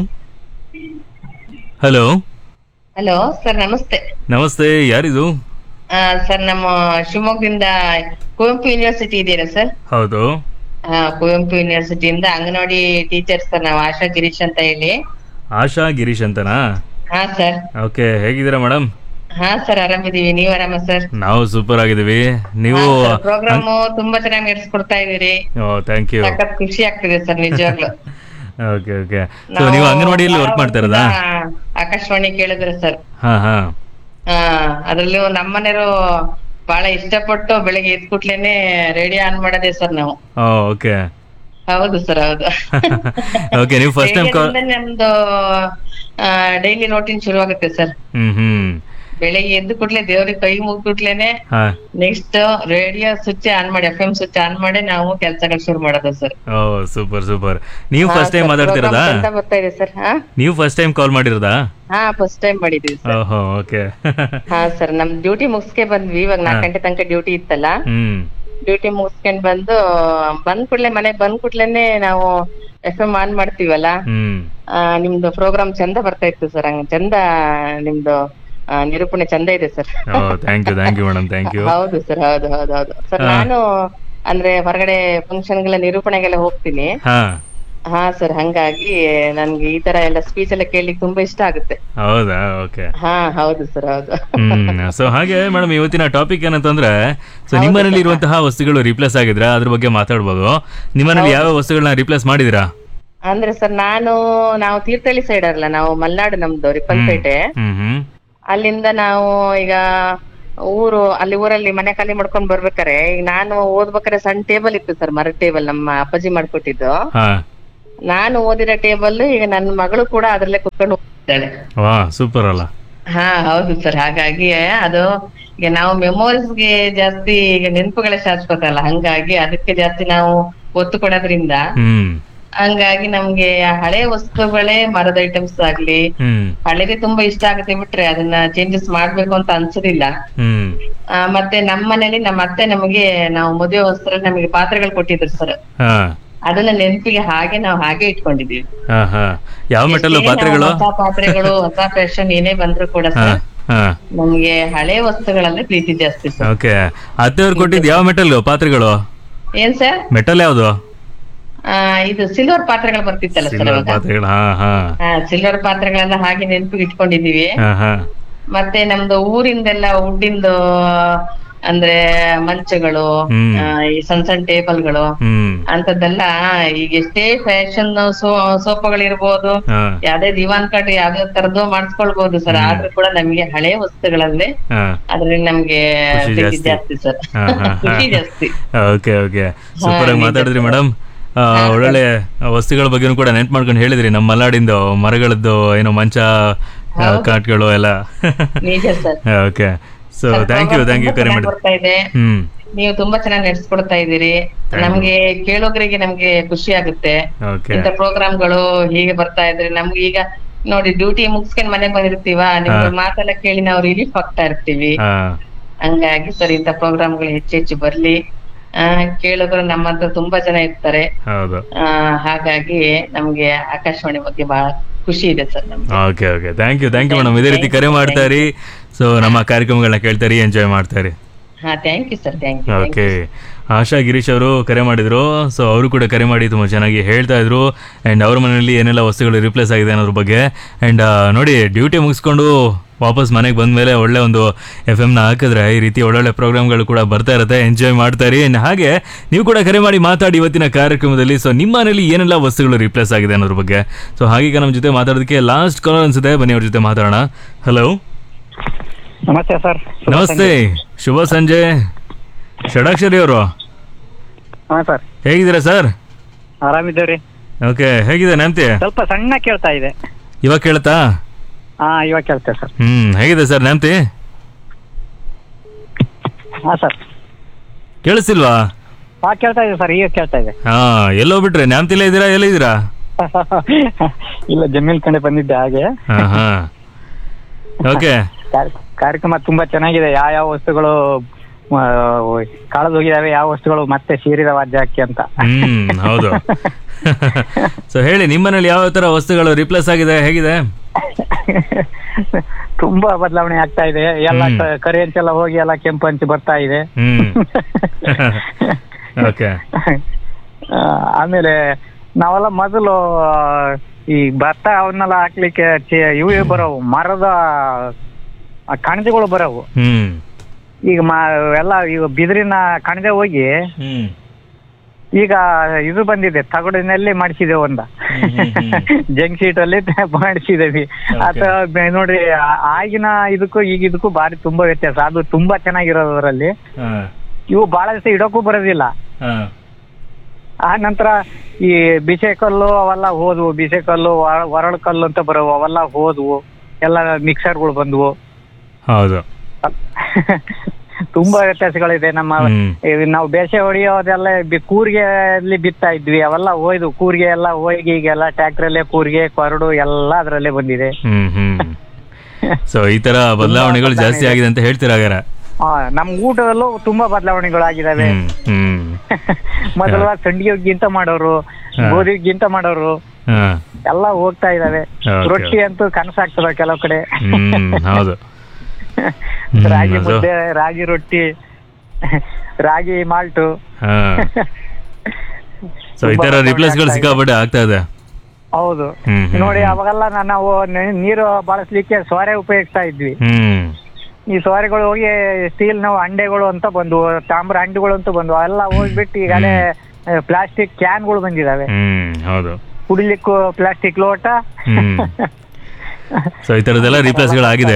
ಹಲೋ ಹಲೋ ಸರ್ ನಮಸ್ತೆ ನಮಸ್ತೆ ಯಾರಿದು ಆ, ಸರ್ ನಮ್ಮ ಶಿವಮೊಗ್ಗದಿಂದ ಕುವೆಂಪು ಯೂನಿವರ್ಸಿಟಿ ಇದೆಯಲ್ಲ ಸರ್ ಹೌದು ಆ, ಕುವೆಂಪು ಯೂನಿವರ್ಸಿಟಿಯಿಂದ ಅಂಗನವಾಡಿ ಟೀಚರ್ ಸರ್ ನಾವು ಆಶಾ ಗಿರೀಶ್ ಅಂತ ಹೇಳಿ ಆಶಾ ಗಿರೀಶ್ ಅಂತನಾ ಹಾ ಸರ್ ಓಕೆ ಹೇಗಿದ್ದೀರಾ ಮೇಡಮ್ ಹಾ ಸರ್ ಆರಾಮಿದೀವಿ ನೀವ್ ಆರಾಮ ಸರ್ ನಾವು ಸೂಪರ್ ಆಗಿದ್ದೀವಿ ನೀವು ಪ್ರೋಗ್ರಾಮ್ ತುಂಬಾ ಚೆನ್ನಾಗಿ ನಡೆಸ್ಕೊಡ್ತಾ ಇದೀರಿ ಓ ಥ್ಯಾಂಕ್ ಯು ಸಖತ್ ಖುಷಿ ಆಗ್ತಿದೆ ಸರ್ ನಿಜವಾಗ್ಲು ಓಕೆ ಓಕೆ ಸೊ ನೀವು ಅಂಗನವಾಡಿಯಲ್ಲಿ ವರ್ಕ್ ಮಾಡ್ತಾ ಇರೋದಾ ಆಕಾಶವಾಣಿ ಕೇಳಿದ್ರೆ ಸರ್ ಹಾ ಹಾ ಹಾ ಅದ್ರಲ್ಲೂ ನಮ್ಮನೆಯವರು ಬಹಳ ಇಷ್ಟಪಟ್ಟು ಬೆಳಿಗ್ಗೆ ಎದ್ ಕೂಡ್ಲೇನೆ ರೇಡಿಯೋ ಆನ್ ಮಾಡೋದೇ ಸರ್ ನಾವು ಓ ಓಕೆ ಹೌದು ಸರ್ ಹೌದು ಓಕೆ ನೀವು ಫಸ್ಟ್ ಟೈಮ್ ಕಾಲ್ ರೇಡಿಯೋದಿಂದ ನಮ್ದು ಡೈಲಿ ರೋಟೀನ್ ಶುರು ಆಗುತ್ತೆ ಸರ್ ಹ್ಮ್ ಹ್ಮ್ ಬೆಳಿಗ್ಗೆ ಎದ್ದು ಕೂಡ್ಲೆ ದೇವ್ರಿಗೆ ಕೈ ಮುಗ್ಬಿಟ್ಲೇನೆ ಹಾ ನೆಕ್ಸ್ಟ್ ರೇಡಿಯೋ ಸ್ವಿಚ್ ಆನ್ ಮಾಡಿ ಎಫ್ ಎಂ ಸ್ವಿಚ್ ಆನ್ ಮಾಡಿ ನಾವು ಕೆಲಸಗಳು ಶುರು ಮಾಡೋದು ಸರ್ ಓ ಸೂಪರ್ ಸೂಪರ್ ನೀವು ಫಸ್ಟ್ ಟೈಮ್ ಮಾತಾಡ್ತಿರೋದಾ ಬರ್ತಾ ಇದೆ ಸರ್ ಹಾ ನೀವು ಫಸ್ಟ್ ಟೈಮ್ ಕಾಲ್ ಮಾಡಿರೋದಾ ಹಾ ಫಸ್ಟ್ ಟೈಮ್ ಮಾಡಿದೀವಿ ಸರ್ ಓಹೋ ಓಕೆ ಹಾ ಸರ್ ನಮ್ ಡ್ಯೂಟಿ ಮುಗಿಸ್ಕೆ ಬಂದ್ವಿ ಇವಾಗ ನಾಲ್ಕು ಗಂಟೆ ತನಕ ಡ್ಯೂಟಿ ಇತ್ತಲ್ಲ ಹ್ಮ್ ಡ್ಯೂಟಿ ಮುಗಿಸ್ಕೊಂಡ್ ಬಂದು ಬಂದ್ ಕೂಡ್ಲೆ ಮನೆಗ್ ಬಂದ್ ಕೂಡ್ಲೇನೆ ನಾವು ಎಫ್ ಎಂ ಆನ್ ಮಾಡ್ತೀವಲ್ಲ ಹ್ಮ್ ಆ, ನಿಮ್ದು ಪ್ರೋಗ್ರಾಮ್ ಚಂದ ಬರ್ತಾ ಇತ್ತು ಸರ್ ಹಂಗ ಚಂದ ನಿಮ್ದು ಆ, ನಿರೂಪಣೆ ಚಂದ ಇದೆ ಸರ್ ಓ thank you thank you madam thank you ಹೌದು ಸರ್ ಹೌದು ಹೌದು ಹೌದು ಸರ್ ಹಾ. ನಾನು ಅಂದ್ರೆ ಹೊರಗಡೆ ಫಂಕ್ಷನ್ಗೆಲ್ಲ ನಿರೂಪಣೆಗೆಲ್ಲ ಹೋಗ್ತೀನಿ ಹಾ ಹಾ ಸರ್ ಹಂಗಾಗಿ ನನ್ಗೆ ಈ ತರ ಎಲ್ಲ ಸ್ಪೀಚ್ ಎಲ್ಲ ಕೇಳಲಿಕ್ಕೆ ತುಂಬಾ ಇಷ್ಟ ಆಗುತ್ತೆ ಹೌದಾ ಓಕೆ ಹಾ ಹೌದು ಸರ್ ಹೌದು ಹ್ಮ್ ಸೊ ಹಾಗೆ ಮೇಡಮ್ ಇವತ್ತಿನ ಟಾಪಿಕ್ ಏನಂತಂದ್ರೆ ಸೊ ನಿಮ್ಮನೇಲಿ ಇರುವಂತಹ ವಸ್ತುಗಳು ರಿಪ್ಲೇಸ್ ಆಗಿದ್ರೆ ಅದ್ರ ಬಗ್ಗೆ ಮಾತಾಡ್ಬೋದು ನಿಮ್ಮನೇಲಿ ಯಾವ ವಸ್ತುಗಳನ್ನ ರಿಪ್ಲೇಸ್ ಮಾಡಿದಿರಾ ಅಂದ್ರೆ ಸರ್ ನಾನು ನಾವು ತೀರ್ಥಹಳ್ಳಿ ಸೈಡ್ ಅಲ್ಲ ನಾವು ಮಲ್ನಾಡು ನಮ್ದು ರಿಪ್ಪನ್ಪೇಟೆ ಹ್ಮ್ ಹ್ಮ್ ಅಲ್ಲಿಂದ ನಾವು ಈಗ ಊರು ಅಲ್ಲಿ ಊರಲ್ಲಿ ಮನೆ ಖಾಲಿ ಮಾಡ್ಕೊಂಡ್ ಬರ್ಬೇಕಾರೆ ಈಗ ನಾನು ಓದ್ಬೇಕಾರೆ ಸಣ್ಣ ಟೇಬಲ್ ಇತ್ತು ಸರ್ ಮರದ ಟೇಬಲ್ ನಮ್ಮ ಅಪ್ಪಾಜಿ ಮಾಡ್ಕೊಟ್ಟಿದ್ದು ಹಾ ನಾನು ಓದಿರೋ ಟೇಬಲ್ ಈಗ ನನ್ನ ಮಗಳು ಕೂಡ ಅದ್ರಲ್ಲೇ ಕುತ್ಕೊಂಡು ಓದಿದ್ದಾಳೆ ವಾ ಸೂಪರ್ ಅಲ್ಲ ಹಾ ಹೌದು ಸರ್ ಹಾಗಾಗಿ ಅದು ಈಗ ನಾವು ಮೆಮೊರೀಸ್ಗೆ ಜಾಸ್ತಿ ಈಗ ನೆನಪುಗಳೇ ಶಾಶ್ವತ ಅಲ್ಲ ಹಂಗಾಗಿ ಅದಕ್ಕೆ ಜಾಸ್ತಿ ನಾವು ಒತ್ತು ಕೊಡೋದ್ರಿಂದ ಹ್ಮ್ ಹಂಗಾಗಿ ನಮ್ಗೆ ಆ ಹಳೆ ವಸ್ತುಗಳೇ ಮರದ ಐಟಮ್ಸ್ ಆಗ್ಲಿ ಹ್ಮ್ ಹಳೇದೇ ತುಂಬಾ ಇಷ್ಟ ಆಗುತ್ತೆ ಬಿಟ್ರೆ ಅದನ್ನ ಚೇಂಜಸ್ ಮಾಡ್ಬೇಕು ಅಂತ ಅನ್ಸೋದಿಲ್ಲ ಹ್ಮ್ ಆ, ಮತ್ತೆ ನಮ್ಮ ಮನೇಲಿ ನಮ್ಮ ಅತ್ತೆ ನಮಗೆ ನಾವು ಮದುವೆ ವಸ್ತ್ರ ನಮಗೆ ಪಾತ್ರೆಗಳು ಕೊಟ್ಟಿದ್ರು ಸರ್ ಹಾ ಅದನ್ನ ನೆನಪಿಗೆ ಹಾಗೆ ನಾವು ಹಾಗೆ ಇಟ್ಕೊಂಡಿದೀವಿ ಹಾ ಹಾ ಯಾವ ಮೆಟಲ್ ಎಷ್ಟೇ ಪಾತ್ರೆಗಳು ನಾವು ಹೊಸ ಪಾತ್ರೆಗಳು ಹೊಸ ಫ್ಯಾಷನ್ ಏನೇ ಬಂದ್ರು ಕೂಡ ಹಾ ಸರ್ ಹಾ ನಮ್ಗೆ ಹಳೆ ವಸ್ತುಗಳಂದ್ರೆ ಪ್ರೀತಿ ಜಾಸ್ತಿ ಸರ್ ಓಕೆ ಅತ್ತೆಯವ್ರು ಕೊಟ್ಟಿದ್ದು ಯಾವ ಮೆಟಲ್ ಪಾತ್ರೆಗಳು ಏನ್ ಸರ್ ಮೆಟಲ್ ಯಾವುದು ಆ ಇದು ಸಿಲ್ವರ್ ಪಾತ್ರೆಗಳು ಬರ್ತಿತ್ತಲ್ಲ ಸರ್ ಸಿಲ್ವರ್ ಅವಾಗ ಪಾತ್ರೆಗಳು ಹಾ ಹಾ ಸಿಲ್ವರ್ ಪಾತ್ರೆಗಳೆಲ್ಲ ಹಾಗೆ ನೆನಪಿಗೆ ಇಟ್ಕೊಂಡಿದೀವಿ ಹಾ ಹಾ ಮತ್ತೆ ನಮ್ದು ಊರಿಂದೆಲ್ಲ ವುಡ್ಡಿಂದು ಅಂದ್ರೆ ಮಂಚಗಳು ಹ್ಮ್. ಆ, ಈ ಸಣ್ಣ ಸಣ್ಣ ಟೇಬಲ್ಗಳು ಹ್ಮ್ ಅಂತದ್ದೆಲ್ಲ ಈಗ ಎಷ್ಟೇ ಫ್ಯಾಷನ್ ಸೋಫಗಳಿರ್ಬೋದು ಹಾ ಯಾವ್ದೇ ದಿವಾನ್ ಕಟ್ ಯಾವ್ದೇ ತರದ್ದು ಮಾಡಿಸ್ಕೊಳ್ಬಹುದು ಸರ್ ಆದ್ರೂ ಕೂಡ ನಮ್ಗೆ ಹಳೆ ವಸ್ತುಗಳಲ್ಲೇ ಹಾ ಅದ್ರಲ್ಲಿ ನಮ್ಗೆ ಖುಷಿ ಪ್ರೀತಿ ಜಾಸ್ತಿ. ಜಾಸ್ತಿ ಸರ್ ಹಾ, ಹಾ, ಹಾ. ಖುಷಿ ಜಾಸ್ತಿ ಓಕೆ ಓಕೆ ಸೂಪರ್ ಆಗಿ ನಿಜ ಮಾತಾಡಿದ್ರಿ ಸರ್. ಮೇಡಮ್ ಒಳ್ಳೊಳ್ಳೆ ವಸ್ತುಗಳ ಬಗ್ಗೆನೂ ಕೂಡ ನೆನ್ಪು ಮಾಡ್ಕೊಂಡು ಹೇಳಿದ್ರಿ ನಮ್ಮ ಮಲ್ನಾಡಿಂದು ಮರಗಳದ್ದು ಏನೋ ಮಂಚ ಆ, ಹೌದು. ಕಾಟ್ಗಳು ಎಲ್ಲ ನಿಜ sir okay so thank you thank you ಕರೆ ಮಾಡಿ ಬರ್ತಾ ಇದೆ ಹ್ಮ್ ನೀವು ತುಂಬಾ ಚೆನ್ನಾಗಿ ನಡೆಸ್ಕೊಡ್ತಾ ಇದ್ದೀರಿ you. ನಮ್ಗೆ ಕೇಳೋಗ್ರಿಗೆ ನಮ್ಗೆ ಖುಷಿ ಆಗುತ್ತೆ ಓಕೆ ಇಂಥ ಪ್ರೋಗ್ರಾಮ್ಗಳು ಹೀಗೆ ಬರ್ತಾ ಇದ್ರೆ ನಮ್ಗೆ ಈಗ ನೋಡಿ ಡ್ಯೂಟಿ ಮುಗಿಸ್ಕೊಂಡ್ ಮನೆಗ್ ಬಂದಿರ್ತೀವ ನಿಮ್ಗೆ ಹಾ. ಮಾತೆಲ್ಲ ಕೇಳಿ ನಾವು ರಿಲೀಫ್ ಆಗ್ತಾ ಇರ್ತೀವಿ ಹಾ ಹಂಗಾಗಿ ಸರ್ ಇಂಥ ಪ್ರೋಗ್ರಾಮ್ಗಳು ಹೆಚ್ಚು ಹೆಚ್ಚು ಬರ್ಲಿ ಆ ಕೇಳಿದ್ರು ನಮ್ಮ ಹತ್ರ ತುಂಬಾ ಜನ ಇರ್ತಾರೆ ಹೌದು ಆ ಹಾಗಾಗಿ ನಮ್ಗೆ ಆಕಾಶವಾಣಿ ಬಗ್ಗೆ ಬಹಳ ಖುಷಿ ಇದೆ ಸರ್ ನಮ್ಗೆ okay okay thank you thank you madam Thank ಇದೇ you, ರೀತಿ thank ಕರೆ you, ಮಾಡ್ತಾ ಇರಿ ಸೊ ನಮ್ಮ ಕಾರ್ಯಕ್ರಮಗಳನ್ನ ಕೇಳ್ತಾರಿ ಎಂಜಾಯ್ ಮಾಡ್ತಾರಿ ಹಾ thank you sir thank you okay Asha Girish ಅವರು ಕರೆ ಮಾಡಿದ್ರು ಸೊ ಅವರು ಕೂಡ ಕರೆ ಮಾಡಿ ತುಂಬ ಚೆನ್ನಾಗಿ ಹೇಳ್ತಾ ಇದ್ರು ಆ್ಯಂಡ್ ಅವ್ರ ಮನೆಯಲ್ಲಿ ಏನೆಲ್ಲ ವಸ್ತುಗಳು ರಿಪ್ಲೇಸ್ ಆಗಿದೆ ಅನ್ನೋದ್ರ ಬಗ್ಗೆ ಆ್ಯಂಡ್ ನೋಡಿ ಡ್ಯೂಟಿ ಮುಗಿಸ್ಕೊಂಡು ವಾಪಸ್ ಮನೆಗೆ ಬಂದಮೇಲೆ ಒಳ್ಳೆ ಒಂದು ಎಫ್ ಎಮ್ನ ಹಾಕಿದ್ರೆ ಈ ರೀತಿ ಒಳ್ಳೊಳ್ಳೆ ಪ್ರೋಗ್ರಾಮ್ಗಳು ಕೂಡ ಬರ್ತಾ ಇರುತ್ತೆ ಎಂಜಾಯ್ ಮಾಡ್ತಾರೆ ಆ್ಯಂಡ್ ಹಾಗೆ ನೀವು ಕೂಡ ಕರೆ ಮಾಡಿ ಮಾತಾಡಿ ಇವತ್ತಿನ ಕಾರ್ಯಕ್ರಮದಲ್ಲಿ ಸೊ ನಿಮ್ಮ ಮನೇಲಿ ಏನೆಲ್ಲ ವಸ್ತುಗಳು ರಿಪ್ಲೇಸ್ ಆಗಿದೆ ಅನ್ನೋದ್ರ ಬಗ್ಗೆ ಸೊ ಹಾಗೀಗ ನಮ್ಮ ಜೊತೆ ಮಾತಾಡೋದಕ್ಕೆ ಲಾಸ್ಟ್ ಕಾಲರ್ ಅನ್ಸುತ್ತೆ ಬನ್ನಿ ಅವ್ರ ಜೊತೆ ಮಾತಾಡೋಣ ಹಲೋ ನಮಸ್ತೆ ಸರ್ ನಮಸ್ತೆ ಶುಭ ಸಂಜೆ ಷಡಾಕ್ಷರಿ ಅವರು ಹಾ ಸರ್ ಹೇಗಿದ್ದೀರಾ ಸರ್ ಆರಾಮಿದ್ದೇವ್ರಿ ಓಕೆ ಹೇಗಿದೆ ನೆನಪಿ ಸ್ವಲ್ಪ ಸಣ್ಣ ಕೇಳ್ತಾ ಇದೆ ಇವಾಗ ಕೇಳ್ತಾ ಹಾ ಇವಾಗ ಕೇಳ್ತೇವೆ ಸರ್ ಹ್ಮ್ ಹೇಗಿದೆ ಸರ್ ನೆನಪಿ ಹಾ ಸರ್ ಕೇಳಿಸ್ತಿಲ್ವಾ ಹಾ ಕೇಳ್ತಾ ಇದೆ ಸರ್ ಈಗ ಕೇಳ್ತಾ ಇದೆ ಹಾ ಎಲ್ಲೋ ಬಿಟ್ರೆ ನ್ಯಾಮ್ತಿಲ್ಲ ಇದ್ದೀರಾ ಎಲ್ಲಿದ್ದೀರಾ ಇಲ್ಲ ಜಮೀನ್ ಕಡೆ ಬಂದಿದ್ದೆ ಹಾಗೆ ಹಾ ಹಾ ಓಕೆ ಕಾರ್ಯ- ಕಾರ್ಯಕ್ರಮ ತುಂಬಾ ಚೆನ್ನಾಗಿದೆ ಯಾವ ಯಾವ ವಸ್ತುಗಳು ಆ, ಕಳೆದೋಗಿದಾವೆ ಯಾವ ವಸ್ತುಗಳು ಮತ್ತೆ ಸೇರಿದಾವ ಅಜ್ಜಾಕಿ ಅಂತ ಹ್ಮ್ ಹೌದು ಸೊ ಹೇಳಿ ನಿಮ್ಮನೇಲಿ ಯಾವ ತರ ವಸ್ತುಗಳು ರಿಪ್ಲೇಸ್ ಆಗಿದೆ ಹೇಗಿದೆ ತುಂಬಾ ಬದಲಾವಣೆ ಆಗ್ತಾ ಇದೆ ಎಲ್ಲ ಹ್ಮ್. ಕ- ಕರಿ ಅಂಚೆಲ್ಲ ಹೋಗಿ ಎಲ್ಲ ಕೆಂಪು ಅಂಚು ಬರ್ತಾ ಇದೆ ಹ್ಮ್ ಓಕೆ ಆ, ಆಮೇಲೆ ನಾವೆಲ್ಲ ಮೊದಲು ಆ, ಈ ಭತ್ತ ಅವನ್ನೆಲ್ಲ ಹಾಕ್ಲಿಕ್ಕೆ ಚೆ- ಇವು ಬರೋವು ಮರದ ಆ ಕಣಜಗಳು ಬರೋವು ಹ್ಮ್ ಈಗ ಮ ಎಲ್ಲ ಈಗ ಬಿದಿರಿನ ಕಣಜ ಹೋಗಿ ಹ್ಮ್ ಈಗ ಇದು ಬಂದಿದೆ ತಗಡಿನಲ್ಲಿ ಮಾಡಿಸಿದೆ ಒಂದ ಜಂಕ್ ಶೀಟ್ ಅಲ್ಲಿ ಮಾಡಿಸಿದೇವಿ ಅಥವಾ ಬೆ- ನೋಡ್ರಿ ಆ- ಆಗಿನ ಇದಕ್ಕೂ ಈಗ ಇದಕ್ಕೂ ಬಾರಿ ತುಂಬಾ ವ್ಯತ್ಯಾಸ ಅದು ತುಂಬಾ ಚೆನ್ನಾಗಿರೋದು ಅದರಲ್ಲಿ ಹಾ ಇವು ಬಹಳ ದಿವಸ ಇಡೋಕ್ಕೂ ಬರೋದಿಲ್ಲ ಹಾ ಆ ನಂತರ ಈ ಬಿಸೆ ಕಲ್ಲು ಅವೆಲ್ಲ ಹೋದ್ವು ಬಿಸೆ ಕಲ್ಲು ಒರಳು ಕಲ್ಲು ಅಂತ ಬರೋವು ಅವೆಲ್ಲ ಹೋದ್ವು ಎಲ್ಲ ಮಿಕ್ಸರ್ಗಳು ಬಂದ್ವು ಹೌದು ತುಂಬಾ ವ್ಯತ್ಯಾಸಗಳಿದೆ ನಮ್ಮ ಹ್ಮ್. ಇವ್ ನಾವು ಬೇಸೆ ಹೊಡೆಯೋದೆಲ್ಲ ಬಿ- ಕೂರ್ಗೆ ಅಲ್ಲಿ ಬಿತ್ತಾ ಇದ್ವಿ ಅವೆಲ್ಲ ಹೋಯ್ದು ಕೂರ್ಗೆ ಎಲ್ಲ ಹೋಗಿ ಈಗೆಲ್ಲ ಟ್ರ್ಯಾಕ್ಟ್ರಲ್ಲೇ ಕೂರ್ಗೆ ಕೊರಡು ಎಲ್ಲ ಅದ್ರಲ್ಲೇ ಬಂದಿದೆ ಹ್ಮ್ ಹ್ಮ್ ಸೊ ಈ ತರ ಬದಲಾವಣೆಗಳು ಜಾಸ್ತಿ ಆಗಿದೆ ಅಂತ ಹೇಳ್ತೀರಾ ಹಾಗಾರೆ ಆ, ನಮ್ ಊಟದಲ್ಲೂ ತುಂಬಾ ಬದಲಾವಣೆಗಳಾಗಿದಾವೆ ಹ್ಮ್ ಹ್ಮ್ ಮೊದಲ ಸಂಡಿಗೆಗಿಂತ ಮಾಡೋರು ಹಾ. ಗೋಧಿಗಿಂತ ಮಾಡೋರು ಹಾ ಎಲ್ಲ ಹೋಗ್ತಾ ಇದಾವೆ Okay. ರೊಟ್ಟಿ ಅಂತೂ ಕನಸಾಗ್ತದ ಕೆಲವು ಕಡೆ ಹ್ಮ್ ಹೌದು ಹ್ಮ್, ರಾಗಿ ಅದು- ಮುದ್ದೆ ರಾಗಿ ರೊಟ್ಟಿ ರಾಗಿ ಮಾಲ್ಟು ಹಾ ಸೊ ಈ ತುಂಬಾ ತರ ಬದಲಾವಣೆ ರಿಪ್ಲೇಸ್ಗಳು ಆಗ್ತಾ ಇದೆ. ಸಿಕ್ಕಾಪಟ್ಟೆ ಆಗ್ತಾ ಇದೆ ಹೌದು ಹ್ಮ್, ಹ್ಮ್, ನೋಡಿ ಹ್ಮ್. ಅವಾಗೆಲ್ಲ ನಾ- ನಾವು ನೆ- ನೀರು ಬಳಸ್ಲಿಕ್ಕೆ ಸೋರೆ ಉಪಯೋಗಿಸ್ತಾ ಇದ್ವಿ ಹ್ಮ್ ಈ ಸೋರೆಗಳು ಹೋಗಿ ಸ್ಟೀಲ್ ನಾವು ಅಂಡೆಗಳು ಅಂತ ಬಂದ್ವು ತಾಮ್ರ ಅಂಡೆಗಳು ಅಂತ ಬಂದ್ವು ಅವೆಲ್ಲ ಹೋಗ್ಬಿಟ್ಟು ಈಗಲೇ ಪ್ಲಾಸ್ಟಿಕ್ ಕ್ಯಾನ್ಗಳು ಬಂದಿದಾವೆ ಹ್ಮ್ ಹೌದು ಕುಡಿಲಿಕ್ಕೂ ಪ್ಲಾಸ್ಟಿಕ್ ಲೋಟ ಹ್ಮ್ ಸೊ ಈ ತರದೆಲ್ಲ ರಿಪ್ಲೇಸ್ಗಳು ಆಗಿದೆ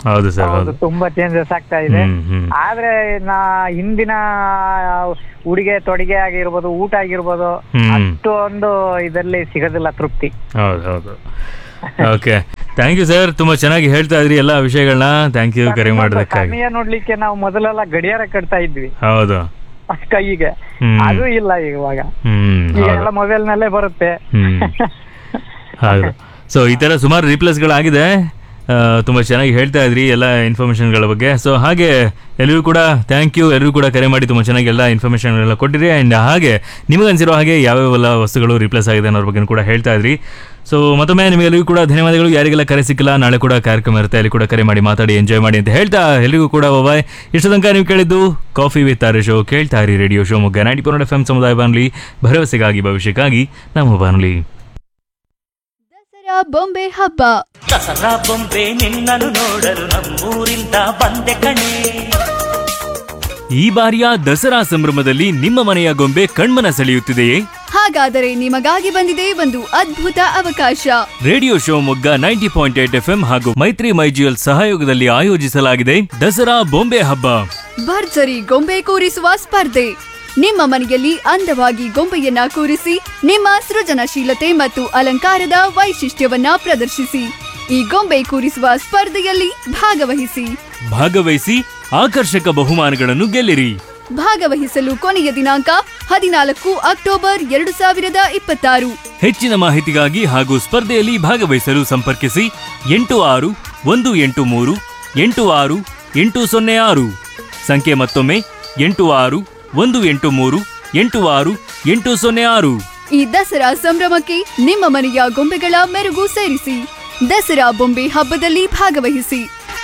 ಹೌದು ಸರ್ ಹೌದು ಹೌದು ತುಂಬಾ ಚೇಂಜಸ್ ಆಗ್ತಾ ಇದೆ ಹ್ಮ್, ಹ್ಮ್. ಆದ್ರೆ ನಾ ಹಿಂದಿನ ಉಡುಗೆ ತೊಡುಗೆ ಆಗಿರ್ಬೋದು ಊಟ ಆಗಿರ್ಬೋದು ಹ್ಮ್. ಅಷ್ಟೊಂದು ಇದರಲ್ಲಿ ಸಿಗೋದಿಲ್ಲ ತೃಪ್ತಿ ಹೌದು ಹೌದು ಓಕೆ ಥ್ಯಾಂಕ್ ಯು ಸರ್ ತುಂಬಾ ಚೆನ್ನಾಗಿ ಹೇಳ್ತಾ ಇದ್ರಿ ಎಲ್ಲ ವಿಷಯಗಳನ್ನ ಥ್ಯಾಂಕ್ ಯು ಕರೆ ಮಾಡೋದಕ್ಕಾಗಿ ಸಮಯ ನೋಡ್ಲಿಕ್ಕೆ ನಾವು ಮೊದಲೆಲ್ಲ ಗಡಿಯಾರ ಕಟ್ತಾ ಇದ್ವಿ ಹೌದು ಕೈಗೆ ಹ್ಮ್. ಅದು ಇಲ್ಲ ಇವಾಗ ಹ್ಮ್ ಈಗ ಹೌದು ಎಲ್ಲ ಮೊಬೈಲ್ ನಲ್ಲೇ ಬರುತ್ತೆ ಹ್ಮ್ ಹೌದು ಸೊ ಈ ಥರ ಸುಮಾರು ರಿಪ್ಲೇಸ್ಗಳಾಗಿದೆ ಆ, ತುಂಬ ಚೆನ್ನಾಗಿ ಹೇಳ್ತಾ ಇದ್ರಿ ಎಲ್ಲ ಇನ್ಫಾರ್ಮೇಷನ್ಗಳ ಬಗ್ಗೆ ಸೊ ಹಾಗೆ ಎಲ್ಲರಿಗೂ ಕೂಡ ಥ್ಯಾಂಕ್ ಯು ಎಲ್ಲರೂ ಕೂಡ ಕರೆ ಮಾಡಿ ತುಂಬ ಚೆನ್ನಾಗಿ ಎಲ್ಲ ಇನ್ಫಾರ್ಮೇಷನ್ಗಳೆಲ್ಲ ಕೊಟ್ಟಿರಿ ಆ್ಯಂಡ್ ಹಾಗೆ ನಿಮಗೆ ಅನ್ಸಿರೋ ಹಾಗೆ ಯಾವ್ಯಾವೆಲ್ಲ ವಸ್ತುಗಳು ರಿಪ್ಲೇಸ್ ಆಗಿದೆ ಅನ್ನೋದ್ರ ಬಗ್ಗೆ ಕೂಡ ಹೇಳ್ತಾ ಇದ್ರಿ ಸೊ ಮತ್ತೊಮ್ಮೆ ನಿಮಗೆಲ್ಲರಿಗೂ ಕೂಡ ಧನ್ಯವಾದಗಳು ಯಾರಿಗೆಲ್ಲ ಕರೆ ಸಿಕ್ಕಿಲ್ಲ ನಾಳೆ ಕೂಡ ಕಾರ್ಯಕ್ರಮ ಇರುತ್ತೆ ಅಲ್ಲಿ ಕೂಡ ಕರೆ ಮಾಡಿ ಮಾತಾಡಿ ಎಂಜಾಯ್ ಮಾಡಿ ಅಂತ ಹೇಳ್ತಾ ಎಲ್ಲರಿಗೂ ಕೂಡ ಬಾಯ್ ಇಷ್ಟು ತನಕ ನೀವು ಕೇಳಿದ್ದು ಕಾಫಿ ವಿತ್ ಆರ್ ಶೋ ಕೇಳ್ತಾ ಇರಿ ರೇಡಿಯೋ ಶೋ ಮುಗ್ಗ ನೈಂಟಿ ಪೋರ್ ಎಫ್ ಎಂ ಸಮುದಾಯ ಬಾನುಲಿ ಭರವಸೆಗಾಗಿ ಭವಿಷ್ಯಕ್ಕಾಗಿ ನಮ್ಮ ಬಾನುಲಿ ದಸರಾ ಬೊಂಬೆ ಹಬ್ಬ ದಸರಾ ಬೊಂಬೆ ನಿನ್ನನ್ನು ನೋಡಲು ನಮ್ಮೂರಿಂದ ಬಂದೆ ಕಣೆ ಈ ಬಾರಿಯ ದಸರಾ ಸಂಭ್ರಮದಲ್ಲಿ ನಿಮ್ಮ ಮನೆಯ ಗೊಂಬೆ ಕಣ್ಮನ ಸೆಳೆಯುತ್ತಿದೆಯೇ ಹಾಗಾದರೆ ನಿಮಗಾಗಿ ಬಂದಿದೆ ಒಂದು ಅದ್ಭುತ ಅವಕಾಶ radio Shivamogga ninety point eight F ಹಾಗೂ ಮೈತ್ರಿ ಮೈಜಿಯಲ್ ಸಹಯೋಗದಲ್ಲಿ ಆಯೋಜಿಸಲಾಗಿದೆ ದಸರಾ ಬೊಂಬೆ ಹಬ್ಬ ಭರ್ಜರಿ ಗೊಂಬೆ ಕೂರಿಸುವ ಸ್ಪರ್ಧೆ ನಿಮ್ಮ ಮನೆಯಲ್ಲಿ ಅಂದವಾಗಿ ಗೊಂಬೆಯನ್ನ ಕೂರಿಸಿ ನಿಮ್ಮ ಸೃಜನಶೀಲತೆ ಮತ್ತು ಅಲಂಕಾರದ ವೈಶಿಷ್ಟ್ಯವನ್ನ ಪ್ರದರ್ಶಿಸಿ ಈ ಗೊಂಬೆ ಕೂರಿಸುವ ಸ್ಪರ್ಧೆಯಲ್ಲಿ ಭಾಗವಹಿಸಿ ಭಾಗವಹಿಸಿ ಆಕರ್ಷಕ ಬಹುಮಾನಗಳನ್ನು ಗೆಲ್ಲಿರಿ ಭಾಗವಹಿಸಲು ಕೊನೆಯ ದಿನಾಂಕ ಹದಿನಾಲ್ಕು ಅಕ್ಟೋಬರ್ ಎರಡು ಸಾವಿರದ ಇಪ್ಪತ್ತಾರು ಹೆಚ್ಚಿನ ಮಾಹಿತಿಗಾಗಿ ಹಾಗೂ ಸ್ಪರ್ಧೆಯಲ್ಲಿ ಭಾಗವಹಿಸಲು ಸಂಪರ್ಕಿಸಿ ಎಂಟು ಆರು ಒಂದು ಎಂಟು ಮೂರು ಎಂಟು ಆರು ಎಂಟು ಸೊನ್ನೆ ಆರು ಸಂಖ್ಯೆ ಮತ್ತೊಮ್ಮೆ ಎಂಟು ಆರು ಒಂದು ಎಂಟು ಮೂರು ಎಂಟು ಆರು ಎಂಟು ಸೊನ್ನೆ ಆರು ಈ ದಸರಾ ಸಂಭ್ರಮಕ್ಕೆ ನಿಮ್ಮ ಮನೆಯ ಗೊಂಬೆಗಳ ಮೆರುಗು ಸೇರಿಸಿ ದಸರಾ ಬೊಂಬೆ ಹಬ್ಬದಲ್ಲಿ ಭಾಗವಹಿಸಿ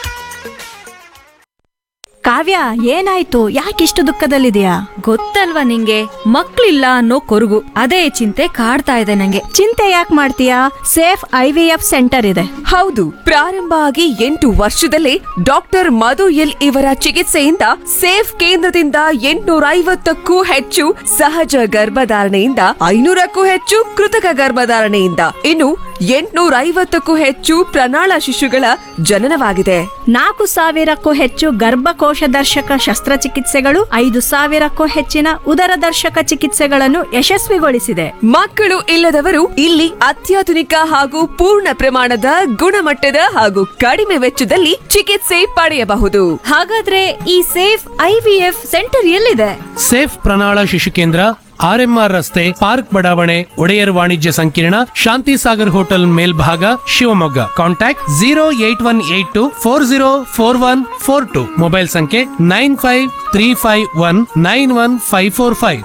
ಕಾವ್ಯ ಏನಾಯ್ತು ಯಾಕಿಷ್ಟು ದುಃಖದಲ್ಲಿದೆಯಾ ಗೊತ್ತಲ್ವಾ ನಿಂಗೆ ಮಕ್ಳಿಲ್ಲ ಅನ್ನೋ ಕೊರಗು ಅದೇ ಚಿಂತೆ ಕಾಡ್ತಾ ಇದೆ ನಂಗೆ ಚಿಂತೆ ಯಾಕೆ ಮಾಡ್ತೀಯಾ safe I V F centre ಇದೆ ಹೌದು ಪ್ರಾರಂಭ ಆಗಿ ಎಂಟು ವರ್ಷದಲ್ಲೇ ಡಾಕ್ಟರ್ ಮಧು ಎಲ್ ಇವರ ಚಿಕಿತ್ಸೆಯಿಂದ ಸೇಫ್ ಕೇಂದ್ರದಿಂದ ಎಂಟುನೂರ ಐವತ್ತಕ್ಕೂ ಹೆಚ್ಚು ಸಹಜ ಗರ್ಭಧಾರಣೆಯಿಂದ ಐನೂರಕ್ಕೂ ಹೆಚ್ಚು ಕೃತಕ ಗರ್ಭಧಾರಣೆಯಿಂದ ಇನ್ನು ಎಂಟುನೂರ ಐವತ್ತಕ್ಕೂ ಹೆಚ್ಚು ಪ್ರಣಾಳ ಶಿಶುಗಳ ಜನನವಾಗಿದೆ ನಾಲ್ಕು ಸಾವಿರಕ್ಕೂ ಹೆಚ್ಚು ಗರ್ಭಕೋಶ ದರ್ಶಕ ಶಸ್ತ್ರಚಿಕಿತ್ಸೆಗಳು ಐದು ಸಾವಿರಕ್ಕೂ ಹೆಚ್ಚಿನ ಉದರ ದರ್ಶಕ ಚಿಕಿತ್ಸೆಗಳನ್ನು ಯಶಸ್ವಿಗೊಳಿಸಿದೆ ಮಕ್ಕಳು ಇಲ್ಲದವರು ಇಲ್ಲಿ ಅತ್ಯಾಧುನಿಕ ಹಾಗೂ ಪೂರ್ಣ ಪ್ರಮಾಣದ ಗುಣಮಟ್ಟದ ಹಾಗೂ ಕಡಿಮೆ ವೆಚ್ಚದಲ್ಲಿ ಚಿಕಿತ್ಸೆ ಪಡೆಯಬಹುದು ಹಾಗಾದ್ರೆ ಈ ಸೇಫ್ ಐವಿಎಫ್ ಸೆಂಟರ್ ಎಲ್ಲಿದೆ ಸೇಫ್ ಪ್ರಣಾಳ ಶಿಶು ಕೇಂದ್ರ ಆರ್ಎಂಆರ್ ರಸ್ತೆ ಪಾರ್ಕ್ ಬಡಾವಣೆ ಒಡೆಯರ್ ವಾಣಿಜ್ಯ ಸಂಕೀರ್ಣ ಶಾಂತಿ ಸಾಗರ್ ಹೋಟೆಲ್ ಮೇಲ್ಭಾಗ Shivamogga contact zero eight one eight two four zero four one four two mobile ಸಂಖ್ಯೆ nine five three five one nine one five four five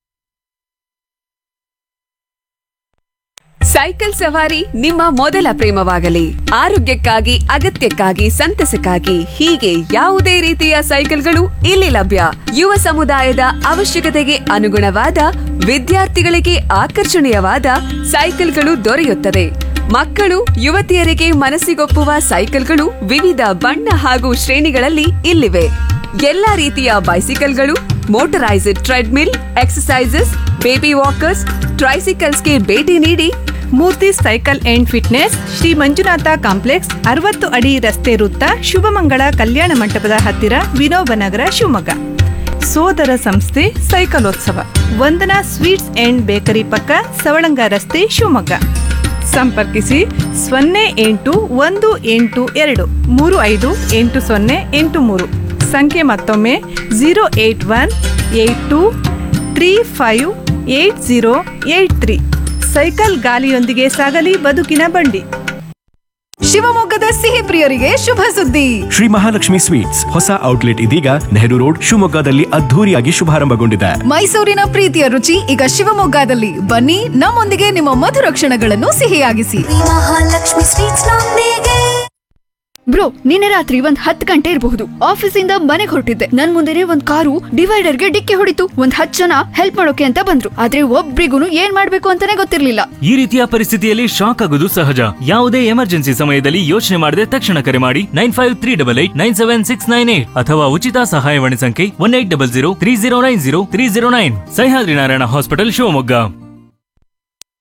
cycle ಸವಾರಿ ನಿಮ್ಮ ಮೊದಲ ಪ್ರೇಮವಾಗಲಿ ಆರೋಗ್ಯಕ್ಕಾಗಿ ಅಗತ್ಯಕ್ಕಾಗಿ ಸಂತಸಕ್ಕಾಗಿ ಹೀಗೆ ಯಾವುದೇ ರೀತಿಯ ಸೈಕಲ್ಗಳು ಇಲ್ಲಿ ಲಭ್ಯ ಯುವ ಸಮುದಾಯದ ಅವಶ್ಯಕತೆಗೆ ಅನುಗುಣವಾದ ವಿದ್ಯಾರ್ಥಿಗಳಿಗೆ ಆಕರ್ಷಣೀಯವಾದ ಸೈಕಲ್ಗಳು ದೊರೆಯುತ್ತದೆ ಮಕ್ಕಳು ಯುವತಿಯರಿಗೆ ಮನಸ್ಸಿಗೊಪ್ಪುವ ಸೈಕಲ್ಗಳು ವಿವಿಧ ಬಣ್ಣ ಹಾಗೂ ಶ್ರೇಣಿಗಳಲ್ಲಿ ಇಲ್ಲಿವೆ ಎಲ್ಲಾ ರೀತಿಯ ಬೈಸಿಕಲ್ಗಳು motorised treadmill exercises baby walkers ಟ್ರೈಸಿಕಲ್ಸ್ಗೆ ಭೇಟಿ ನೀಡಿ Murthy cycle and fitness Shri Manjunatha complex ಅರವತ್ತು ಅಡಿ ರಸ್ತೆ ವೃತ್ತ ಶುಭಮಂಗಳ ಕಲ್ಯಾಣ ಮಂಟಪದ ಹತ್ತಿರ ವಿನೋಬನಗರ ಶಿವಮೊಗ್ಗ ಸೋದರ ಸಂಸ್ಥೆ ಸೈಕಲೋತ್ಸವ ವಂದನಾ ಸ್ವೀಟ್ಸ್ ಅಂಡ್ ಬೇಕರಿ ಪಕ್ಕ ಸವಳಂಗ ರಸ್ತೆ ಶಿವಮೊಗ್ಗ ಸಂಪರ್ಕಿಸಿ ಸೊನ್ನೆ ಎಂಟು ಒಂದು ಎಂಟು ಎರಡು ಮೂರು ಐದು ಎಂಟು ಸೊನ್ನೆ ಎಂಟು ಮೂರು ಸಂಖ್ಯೆ ಮತ್ತೊಮ್ಮೆ zero eight one eight two three five eight zero eight three cycle ಗಾಲಿಯೊಂದಿಗೆ ಸಾಗಲಿ ಬದುಕಿನ ಬಂಡಿ ಶಿವಮೊಗ್ಗದ ಸಿಹಿ ಪ್ರಿಯರಿಗೆ ಶುಭ ಸುದ್ದಿ ಶ್ರೀ ಮಹಾಲಕ್ಷ್ಮಿ ಸ್ವೀಟ್ಸ್ ಹೊಸ ಔಟ್ಲೆಟ್ ಇದೀಗ ನೆಹರು ರೋಡ್ ಶಿವಮೊಗ್ಗದಲ್ಲಿ ಅದ್ಧೂರಿಯಾಗಿ ಶುಭಾರಂಭಗೊಂಡಿದೆ ಮೈಸೂರಿನ ಪ್ರೀತಿಯ ರುಚಿ ಈಗ ಶಿವಮೊಗ್ಗದಲ್ಲಿ ಬನ್ನಿ ನಮ್ಮೊಂದಿಗೆ ನಿಮ್ಮ ಮಧುರ ಕ್ಷಣಗಳನ್ನು ಸಿಹಿಯಾಗಿಸಿ ಮಹಾಲಕ್ಷ್ಮಿ ಸ್ವೀಟ್ಸ್ ನೊಂದಿಗೆ ಬ್ರೋ ನಿನ್ನೆ ರಾತ್ರಿ ಒಂದ್ ಹತ್ತು ಗಂಟೆ ಇರಬಹುದು ಆಫೀಸಿಂದ ಮನೆಗೆ ಹೊರಟಿದ್ದೆ ನನ್ ಮುಂದೆನೆ ಒಂದ್ ಕಾರು ಡಿವೈಡರ್ಗೆ ಡಿಕ್ಕಿ ಹೊಡಿತು ಒಂದ್ ಹತ್ತು ಜನ ಹೆಲ್ಪ್ ಮಾಡೋಕೆ ಅಂತ ಬಂದ್ರು ಆದ್ರೆ ಒಬ್ರಿಗೂ ಏನ್ ಮಾಡ್ಬೇಕು ಅಂತಾನೆ ಗೊತ್ತಿರ್ಲಿಲ್ಲ ಈ ರೀತಿಯ ಪರಿಸ್ಥಿತಿಯಲ್ಲಿ ಶಾಕ್ ಆಗೋದು ಸಹಜ ಯಾವುದೇ ಎಮರ್ಜೆನ್ಸಿ ಸಮಯದಲ್ಲಿ ಯೋಚನೆ ಮಾಡದೆ ತಕ್ಷಣ ಕರೆ ಮಾಡಿ nine five three double eight nine seven six nine eight ಅಥವಾ ಉಚಿತ ಸಹಾಯವಾಣಿ ಸಂಖ್ಯೆ one eight double zero three zero nine zero three zero nine Sahyadri Narayana hospital Shivamogga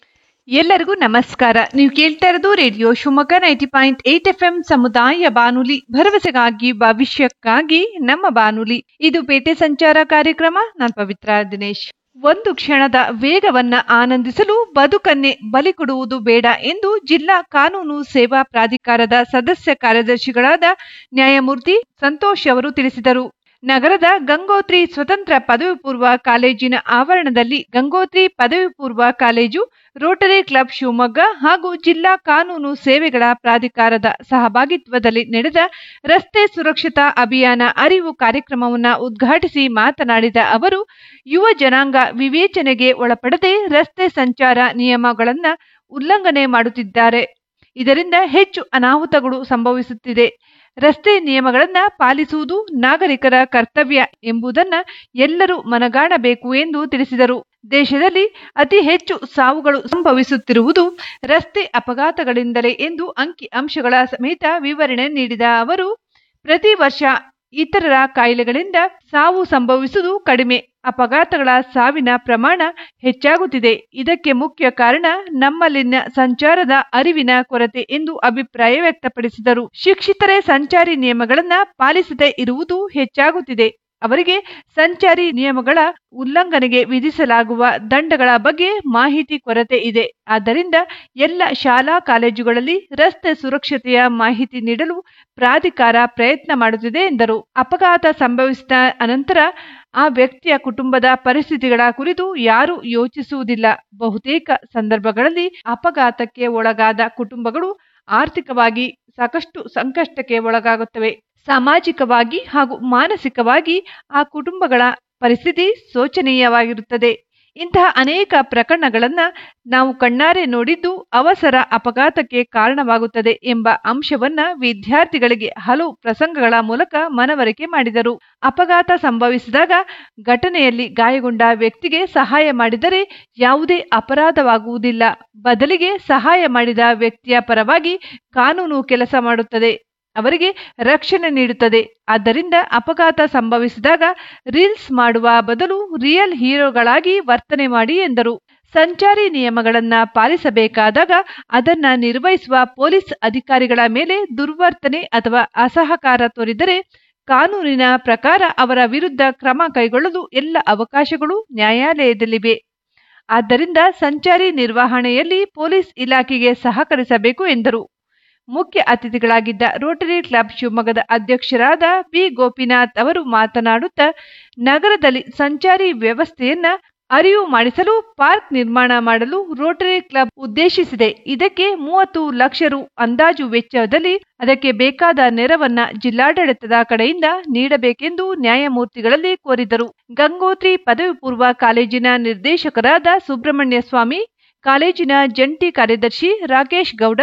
ಎಲ್ಲರಿಗೂ ನಮಸ್ಕಾರ ನೀವು ಕೇಳ್ತಾ ಇರೋದು radio Shivamogga ninety point eight F M ಸಮುದಾಯ ಬಾನುಲಿ ಭರವಸೆಗಾಗಿ ಭವಿಷ್ಯಕ್ಕಾಗಿ ನಮ್ಮ ಬಾನುಲಿ ಇದು ಪೇಟೆ ಸಂಚಾರ ಕಾರ್ಯಕ್ರಮ ನಾನು ಪವಿತ್ರ ದಿನೇಶ್ ಒಂದು ಕ್ಷಣದ ವೇಗವನ್ನ ಆನಂದಿಸಲು ಬದುಕನ್ನೇ ಬಲಿ ಕೊಡುವುದು ಬೇಡ ಎಂದು ಜಿಲ್ಲಾ ಕಾನೂನು ಸೇವಾ ಪ್ರಾಧಿಕಾರದ ಸದಸ್ಯ ಕಾರ್ಯದರ್ಶಿಗಳಾದ ನ್ಯಾಯಮೂರ್ತಿ ಸಂತೋಷ್ ಅವರು ತಿಳಿಸಿದರು ನಗರದ ಗಂಗೋತ್ರಿ ಸ್ವತಂತ್ರ ಪದವಿ ಪೂರ್ವ ಕಾಲೇಜಿನ ಆವರಣದಲ್ಲಿ ಗಂಗೋತ್ರಿ ಪದವಿ ಪೂರ್ವ ಕಾಲೇಜು ರೋಟರಿ ಕ್ಲಬ್ ಶಿವಮೊಗ್ಗ ಹಾಗೂ ಜಿಲ್ಲಾ ಕಾನೂನು ಸೇವೆಗಳ ಪ್ರಾಧಿಕಾರದ ಸಹಭಾಗಿತ್ವದಲ್ಲಿ ನಡೆದ ರಸ್ತೆ ಸುರಕ್ಷತಾ ಅಭಿಯಾನ ಅರಿವು ಕಾರ್ಯಕ್ರಮವನ್ನು ಉದ್ಘಾಟಿಸಿ ಮಾತನಾಡಿದ ಅವರು ಯುವ ಜನಾಂಗ ವಿವೇಚನೆಗೆ ಒಳಪಡದೆ ರಸ್ತೆ ಸಂಚಾರ ನಿಯಮಗಳನ್ನು ಉಲ್ಲಂಘನೆ ಮಾಡುತ್ತಿದ್ದಾರೆ ಇದರಿಂದ ಹೆಚ್ಚು ಅನಾಹುತಗಳು ಸಂಭವಿಸುತ್ತಿದೆ ರಸ್ತೆ ನಿಯಮಗಳನ್ನು ಪಾಲಿಸುವುದು ನಾಗರಿಕರ ಕರ್ತವ್ಯ ಎಂಬುದನ್ನ ಎಲ್ಲರೂ ಮನಗಾಣಬೇಕು ಎಂದು ತಿಳಿಸಿದರು ದೇಶದಲ್ಲಿ ಅತಿ ಹೆಚ್ಚು ಸಾವುಗಳು ಸಂಭವಿಸುತ್ತಿರುವುದು ರಸ್ತೆ ಅಪಘಾತಗಳಿಂದಲೇ ಎಂದು ಅಂಕಿ ಅಂಶಗಳ ಸಮೇತ ವಿವರಣೆ ನೀಡಿದ ಅವರು ಪ್ರತಿ ವರ್ಷ ಇತರರ ಕಾಯಿಲೆಗಳಿಂದ ಸಾವು ಸಂಭವಿಸುವುದು ಕಡಿಮೆ ಅಪಘಾತಗಳ ಸಾವಿನ ಪ್ರಮಾಣ ಹೆಚ್ಚಾಗುತ್ತಿದೆ ಇದಕ್ಕೆ ಮುಖ್ಯ ಕಾರಣ ನಮ್ಮಲ್ಲಿನ ಸಂಚಾರದ ಅರಿವಿನ ಕೊರತೆ ಎಂದು ಅಭಿಪ್ರಾಯ ವ್ಯಕ್ತಪಡಿಸಿದರು ಶಿಕ್ಷಿತರೇ ಸಂಚಾರಿ ನಿಯಮಗಳನ್ನ ಪಾಲಿಸದೇ ಇರುವುದು ಹೆಚ್ಚಾಗುತ್ತಿದೆ ಅವರಿಗೆ ಸಂಚಾರಿ ನಿಯಮಗಳ ಉಲ್ಲಂಘನೆಗೆ ವಿಧಿಸಲಾಗುವ ದಂಡಗಳ ಬಗ್ಗೆ ಮಾಹಿತಿ ಕೊರತೆ ಇದೆ ಆದ್ದರಿಂದ ಎಲ್ಲ ಶಾಲಾ ಕಾಲೇಜುಗಳಲ್ಲಿ ರಸ್ತೆ ಸುರಕ್ಷತೆಯ ಮಾಹಿತಿ ನೀಡಲು ಪ್ರಾಧಿಕಾರ ಪ್ರಯತ್ನ ಮಾಡುತ್ತಿದೆ ಎಂದರು ಅಪಘಾತ ಸಂಭವಿಸಿದ ಅನಂತರ ಆ ವ್ಯಕ್ತಿಯ ಕುಟುಂಬದ ಪರಿಸ್ಥಿತಿಗಳ ಕುರಿತು ಯಾರೂ ಯೋಚಿಸುವುದಿಲ್ಲ ಬಹುತೇಕ ಸಂದರ್ಭಗಳಲ್ಲಿ ಅಪಘಾತಕ್ಕೆ ಒಳಗಾದ ಕುಟುಂಬಗಳು ಆರ್ಥಿಕವಾಗಿ ಸಾಕಷ್ಟು ಸಂಕಷ್ಟಕ್ಕೆ ಒಳಗಾಗುತ್ತವೆ ಸಾಮಾಜಿಕವಾಗಿ ಹಾಗೂ ಮಾನಸಿಕವಾಗಿ ಆ ಕುಟುಂಬಗಳ ಪರಿಸ್ಥಿತಿ ಶೋಚನೀಯವಾಗಿರುತ್ತದೆ ಇಂತಹ ಅನೇಕ ಪ್ರಕರಣಗಳನ್ನ ನಾವು ಕಣ್ಣಾರೆ ನೋಡಿದ್ದು ಅವಸರ ಅಪಘಾತಕ್ಕೆ ಕಾರಣವಾಗುತ್ತದೆ ಎಂಬ ಅಂಶವನ್ನ ವಿದ್ಯಾರ್ಥಿಗಳಿಗೆ ಹಲವು ಪ್ರಸಂಗಗಳ ಮೂಲಕ ಮನವರಿಕೆ ಮಾಡಿದರು ಅಪಘಾತ ಸಂಭವಿಸಿದಾಗ ಘಟನೆಯಲ್ಲಿ ಗಾಯಗೊಂಡ ವ್ಯಕ್ತಿಗೆ ಸಹಾಯ ಮಾಡಿದರೆ ಯಾವುದೇ ಅಪರಾಧವಾಗುವುದಿಲ್ಲ ಬದಲಿಗೆ ಸಹಾಯ ಮಾಡಿದ ವ್ಯಕ್ತಿಯ ಪರವಾಗಿ ಕಾನೂನು ಕೆಲಸ ಮಾಡುತ್ತದೆ ಅವರಿಗೆ ರಕ್ಷಣೆ ನೀಡುತ್ತದೆ ಆದ್ದರಿಂದ ಅಪಘಾತ ಸಂಭವಿಸಿದಾಗ ರೀಲ್ಸ್ ಮಾಡುವ ಬದಲು ರಿಯಲ್ ಹೀರೋಗಳಾಗಿ ವರ್ತನೆ ಮಾಡಿ ಎಂದರು ಸಂಚಾರಿ ನಿಯಮಗಳನ್ನ ಪಾಲಿಸಬೇಕಾದಾಗ ಅದನ್ನ ನಿರ್ವಹಿಸುವ ಪೊಲೀಸ್ ಅಧಿಕಾರಿಗಳ ಮೇಲೆ ದುರ್ವರ್ತನೆ ಅಥವಾ ಅಸಹಕಾರ ತೋರಿದರೆ ಕಾನೂನಿನ ಪ್ರಕಾರ ಅವರ ವಿರುದ್ಧ ಕ್ರಮ ಕೈಗೊಳ್ಳಲು ಎಲ್ಲ ಅವಕಾಶಗಳು ನ್ಯಾಯಾಲಯದಲ್ಲಿವೆ ಆದ್ದರಿಂದ ಸಂಚಾರಿ ನಿರ್ವಹಣೆಯಲ್ಲಿ ಪೊಲೀಸ್ ಇಲಾಖೆಗೆ ಸಹಕರಿಸಬೇಕು ಎಂದರು ಮುಖ್ಯ ಅತಿಥಿಗಳಾಗಿದ್ದ ರೋಟರಿ ಕ್ಲಬ್ ಶಿವಮೊಗ್ಗದ ಅಧ್ಯಕ್ಷರಾದ ಬಿ ಗೋಪಿನಾಥ್ ಅವರು ಮಾತನಾಡುತ್ತಾ ನಗರದಲ್ಲಿ ಸಂಚಾರಿ ವ್ಯವಸ್ಥೆಯನ್ನ ಅರಿವು ಮಾಡಿಸಲು ಪಾರ್ಕ್ ನಿರ್ಮಾಣ ಮಾಡಲು ರೋಟರಿ ಕ್ಲಬ್ ಉದ್ದೇಶಿಸಿದೆ ಇದಕ್ಕೆ ಮೂವತ್ತು ಲಕ್ಷ ರು ಅಂದಾಜು ವೆಚ್ಚದಲ್ಲಿ ಅದಕ್ಕೆ ಬೇಕಾದ ನೆರವನ್ನ ಜಿಲ್ಲಾಡಳಿತದ ಕಡೆಯಿಂದ ನೀಡಬೇಕೆಂದು ನ್ಯಾಯಮೂರ್ತಿಗಳಲ್ಲಿ ಕೋರಿದರು ಗಂಗೋತ್ರಿ ಪದವಿ ಪೂರ್ವ ಕಾಲೇಜಿನ ನಿರ್ದೇಶಕರಾದ ಸುಬ್ರಹ್ಮಣ್ಯ ಸ್ವಾಮಿ ಕಾಲೇಜಿನ ಜಂಟಿ ಕಾರ್ಯದರ್ಶಿ ರಾಕೇಶ್ ಗೌಡ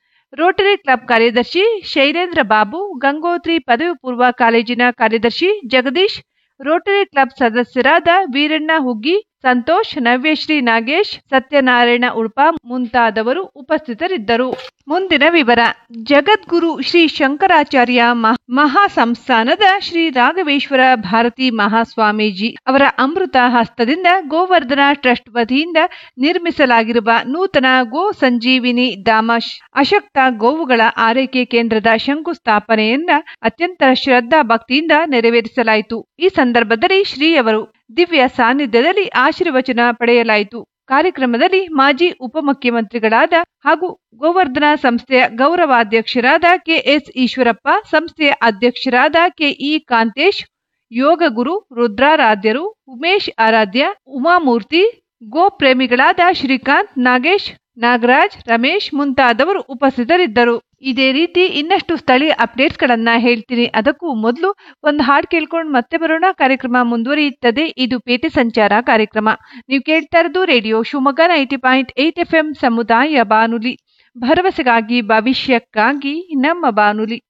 ರೋಟರಿ ಕ್ಲಬ್ ಕಾರ್ಯದರ್ಶಿ ಶೈಲೇಂದ್ರ ಬಾಬು ಗಂಗೋತ್ರಿ ಪದವಿ ಪೂರ್ವ ಕಾಲೇಜಿನ ಕಾರ್ಯದರ್ಶಿ ಜಗದೀಶ್ ರೋಟರಿ ಕ್ಲಬ್ ಸದಸ್ಯರಾದ ವೀರಣ್ಣ ಹುಗ್ಗಿ ಸಂತೋಷ್ ನವ್ಯಶ್ರೀ ನಾಗೇಶ್ ಸತ್ಯನಾರಾಯಣ ಉಳ್ಪ ಮುಂತಾದವರು ಉಪಸ್ಥಿತರಿದ್ದರು ಮುಂದಿನ ವಿವರ ಜಗದ್ಗುರು ಶ್ರೀ ಶಂಕರಾಚಾರ್ಯ ಮಹಾ- ಮಹಾಸಂಸ್ಥಾನದ ಶ್ರೀ ರಾಘವೇಶ್ವರ ಭಾರತಿ ಮಹಾಸ್ವಾಮೀಜಿ ಅವರ ಅಮೃತ ಹಸ್ತದಿಂದ ಗೋವರ್ಧನ ಟ್ರಸ್ಟ್ ವತಿಯಿಂದ ನಿರ್ಮಿಸಲಾಗಿರುವ ನೂತನ ಗೋ ಸಂಜೀವಿನಿ ಧಾಮ ಶ್- ಅಶಕ್ತ ಗೋವುಗಳ ಆರೈಕೆ ಕೇಂದ್ರದ ಶಂಕುಸ್ಥಾಪನೆಯನ್ನ ಅತ್ಯಂತ ಶ್ರದ್ಧಾ ಭಕ್ತಿಯಿಂದ ನೆರವೇರಿಸಲಾಯಿತು ಈ ಸಂದರ್ಭದಲ್ಲಿ ಶ್ರೀಯವರು ದಿವ್ಯ ಸಾನ್ನಿಧ್ಯದಲ್ಲಿ ಆಶೀರ್ವಚನ ಪಡೆಯಲಾಯಿತು ಕಾರ್ಯಕ್ರಮದಲ್ಲಿ ಮಾಜಿ ಉಪಮುಖ್ಯಮಂತ್ರಿಗಳಾದ ಹಾಗೂ ಗೋವರ್ಧನ ಸಂಸ್ಥೆಯ ಗೌರವಾಧ್ಯಕ್ಷರಾದ ಕೆಎಸ್ ಈಶ್ವರಪ್ಪ ಸಂಸ್ಥೆಯ ಅಧ್ಯಕ್ಷರಾದ ಕೆಇ ಕಾಂತೇಶ್ ಯೋಗ ಗುರು ರುದ್ರಾರಾಧ್ಯರು ಉಮೇಶ್ ಆರಾಧ್ಯ ಉಮಾಮೂರ್ತಿ ಗೋ ಪ್ರೇಮಿಗಳಾದ ಶ್ರೀಕಾಂತ್ ನಾಗೇಶ್ ನಾಗರಾಜ್ ರಮೇಶ್ ಮುಂತಾದವರು ಉಪಸ್ಥಿತರಿದ್ದರು ಇದೇ ರೀತಿ ಇನ್ನಷ್ಟು ಸ್ಥಳೀಯ ಅಪ್ಡೇಟ್ಸ್ ಗಳನ್ನ ಹೇಳ್ತೀನಿ ಅದಕ್ಕೂ ಮೊದಲು ಒಂದು ಹಾಡು ಕೇಳ್ಕೊಂಡು ಮತ್ತೆ ಬರೋಣ ಕಾರ್ಯಕ್ರಮ ಮುಂದುವರಿಯುತ್ತದೆ ಇದು ಪೇಟೆ ಸಂಚಾರ ಕಾರ್ಯಕ್ರಮ ನೀವು ಕೇಳ್ತಾ ಇರೋದು radio Shivamogga ninety point eight F M ಸಮುದಾಯ ಬಾನುಲಿ ಭರವಸೆಗಾಗಿ ಭವಿಷ್ಯಕ್ಕಾಗಿ ನಮ್ಮ ಬಾನುಲಿ